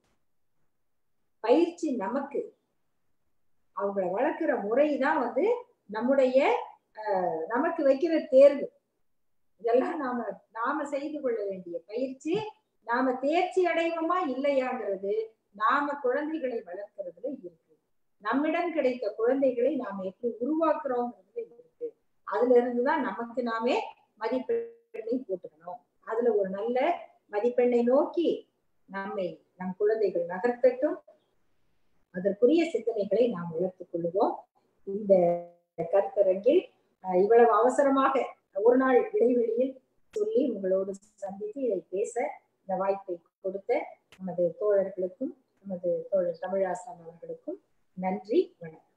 பயிற்சி நமக்கு அவங்கள வளர்க்கிற முறைதான் வந்து நம்முடைய அஹ் நமக்கு வைக்கிற தேர்வு இதெல்லாம் நாம நாம செய்து கொள்ள வேண்டிய பயிற்சி நாம தேர்ச்சி அடைவோமா இல்லையாங்கிறது நாம குழந்தைகளை வளர்க்கறதுல இருக்கு நம்மிடம் கிடைத்த குழந்தைகளை நாம எப்படி உருவாக்குறோங்கிறதுல இருக்கு அதுல இருந்துதான் நமக்கு நாமே மதிப்பெண்ணை போட்டுக்கணும் அதுல ஒரு நல்ல மதிப்பெண்ணை நோக்கி நம்மை நம் குழந்தைகள் நகர்த்தட்டும் அதற்குரிய சிந்தனைகளை நாம் வளர்த்துக் கொள்ளுவோம் இந்த கருத்தரங்கில் அஹ், இவ்வளவு அவசரமாக ஒரு நாள் இடைவெளியில் சொல்லி உங்களோடு சந்தித்து இதை பேச இந்த வாய்ப்பை கொடுத்த நமது தோழர்களுக்கும் நமது தோழர் தமிழாசான் அவர்களுக்கும் நன்றி வணக்கம்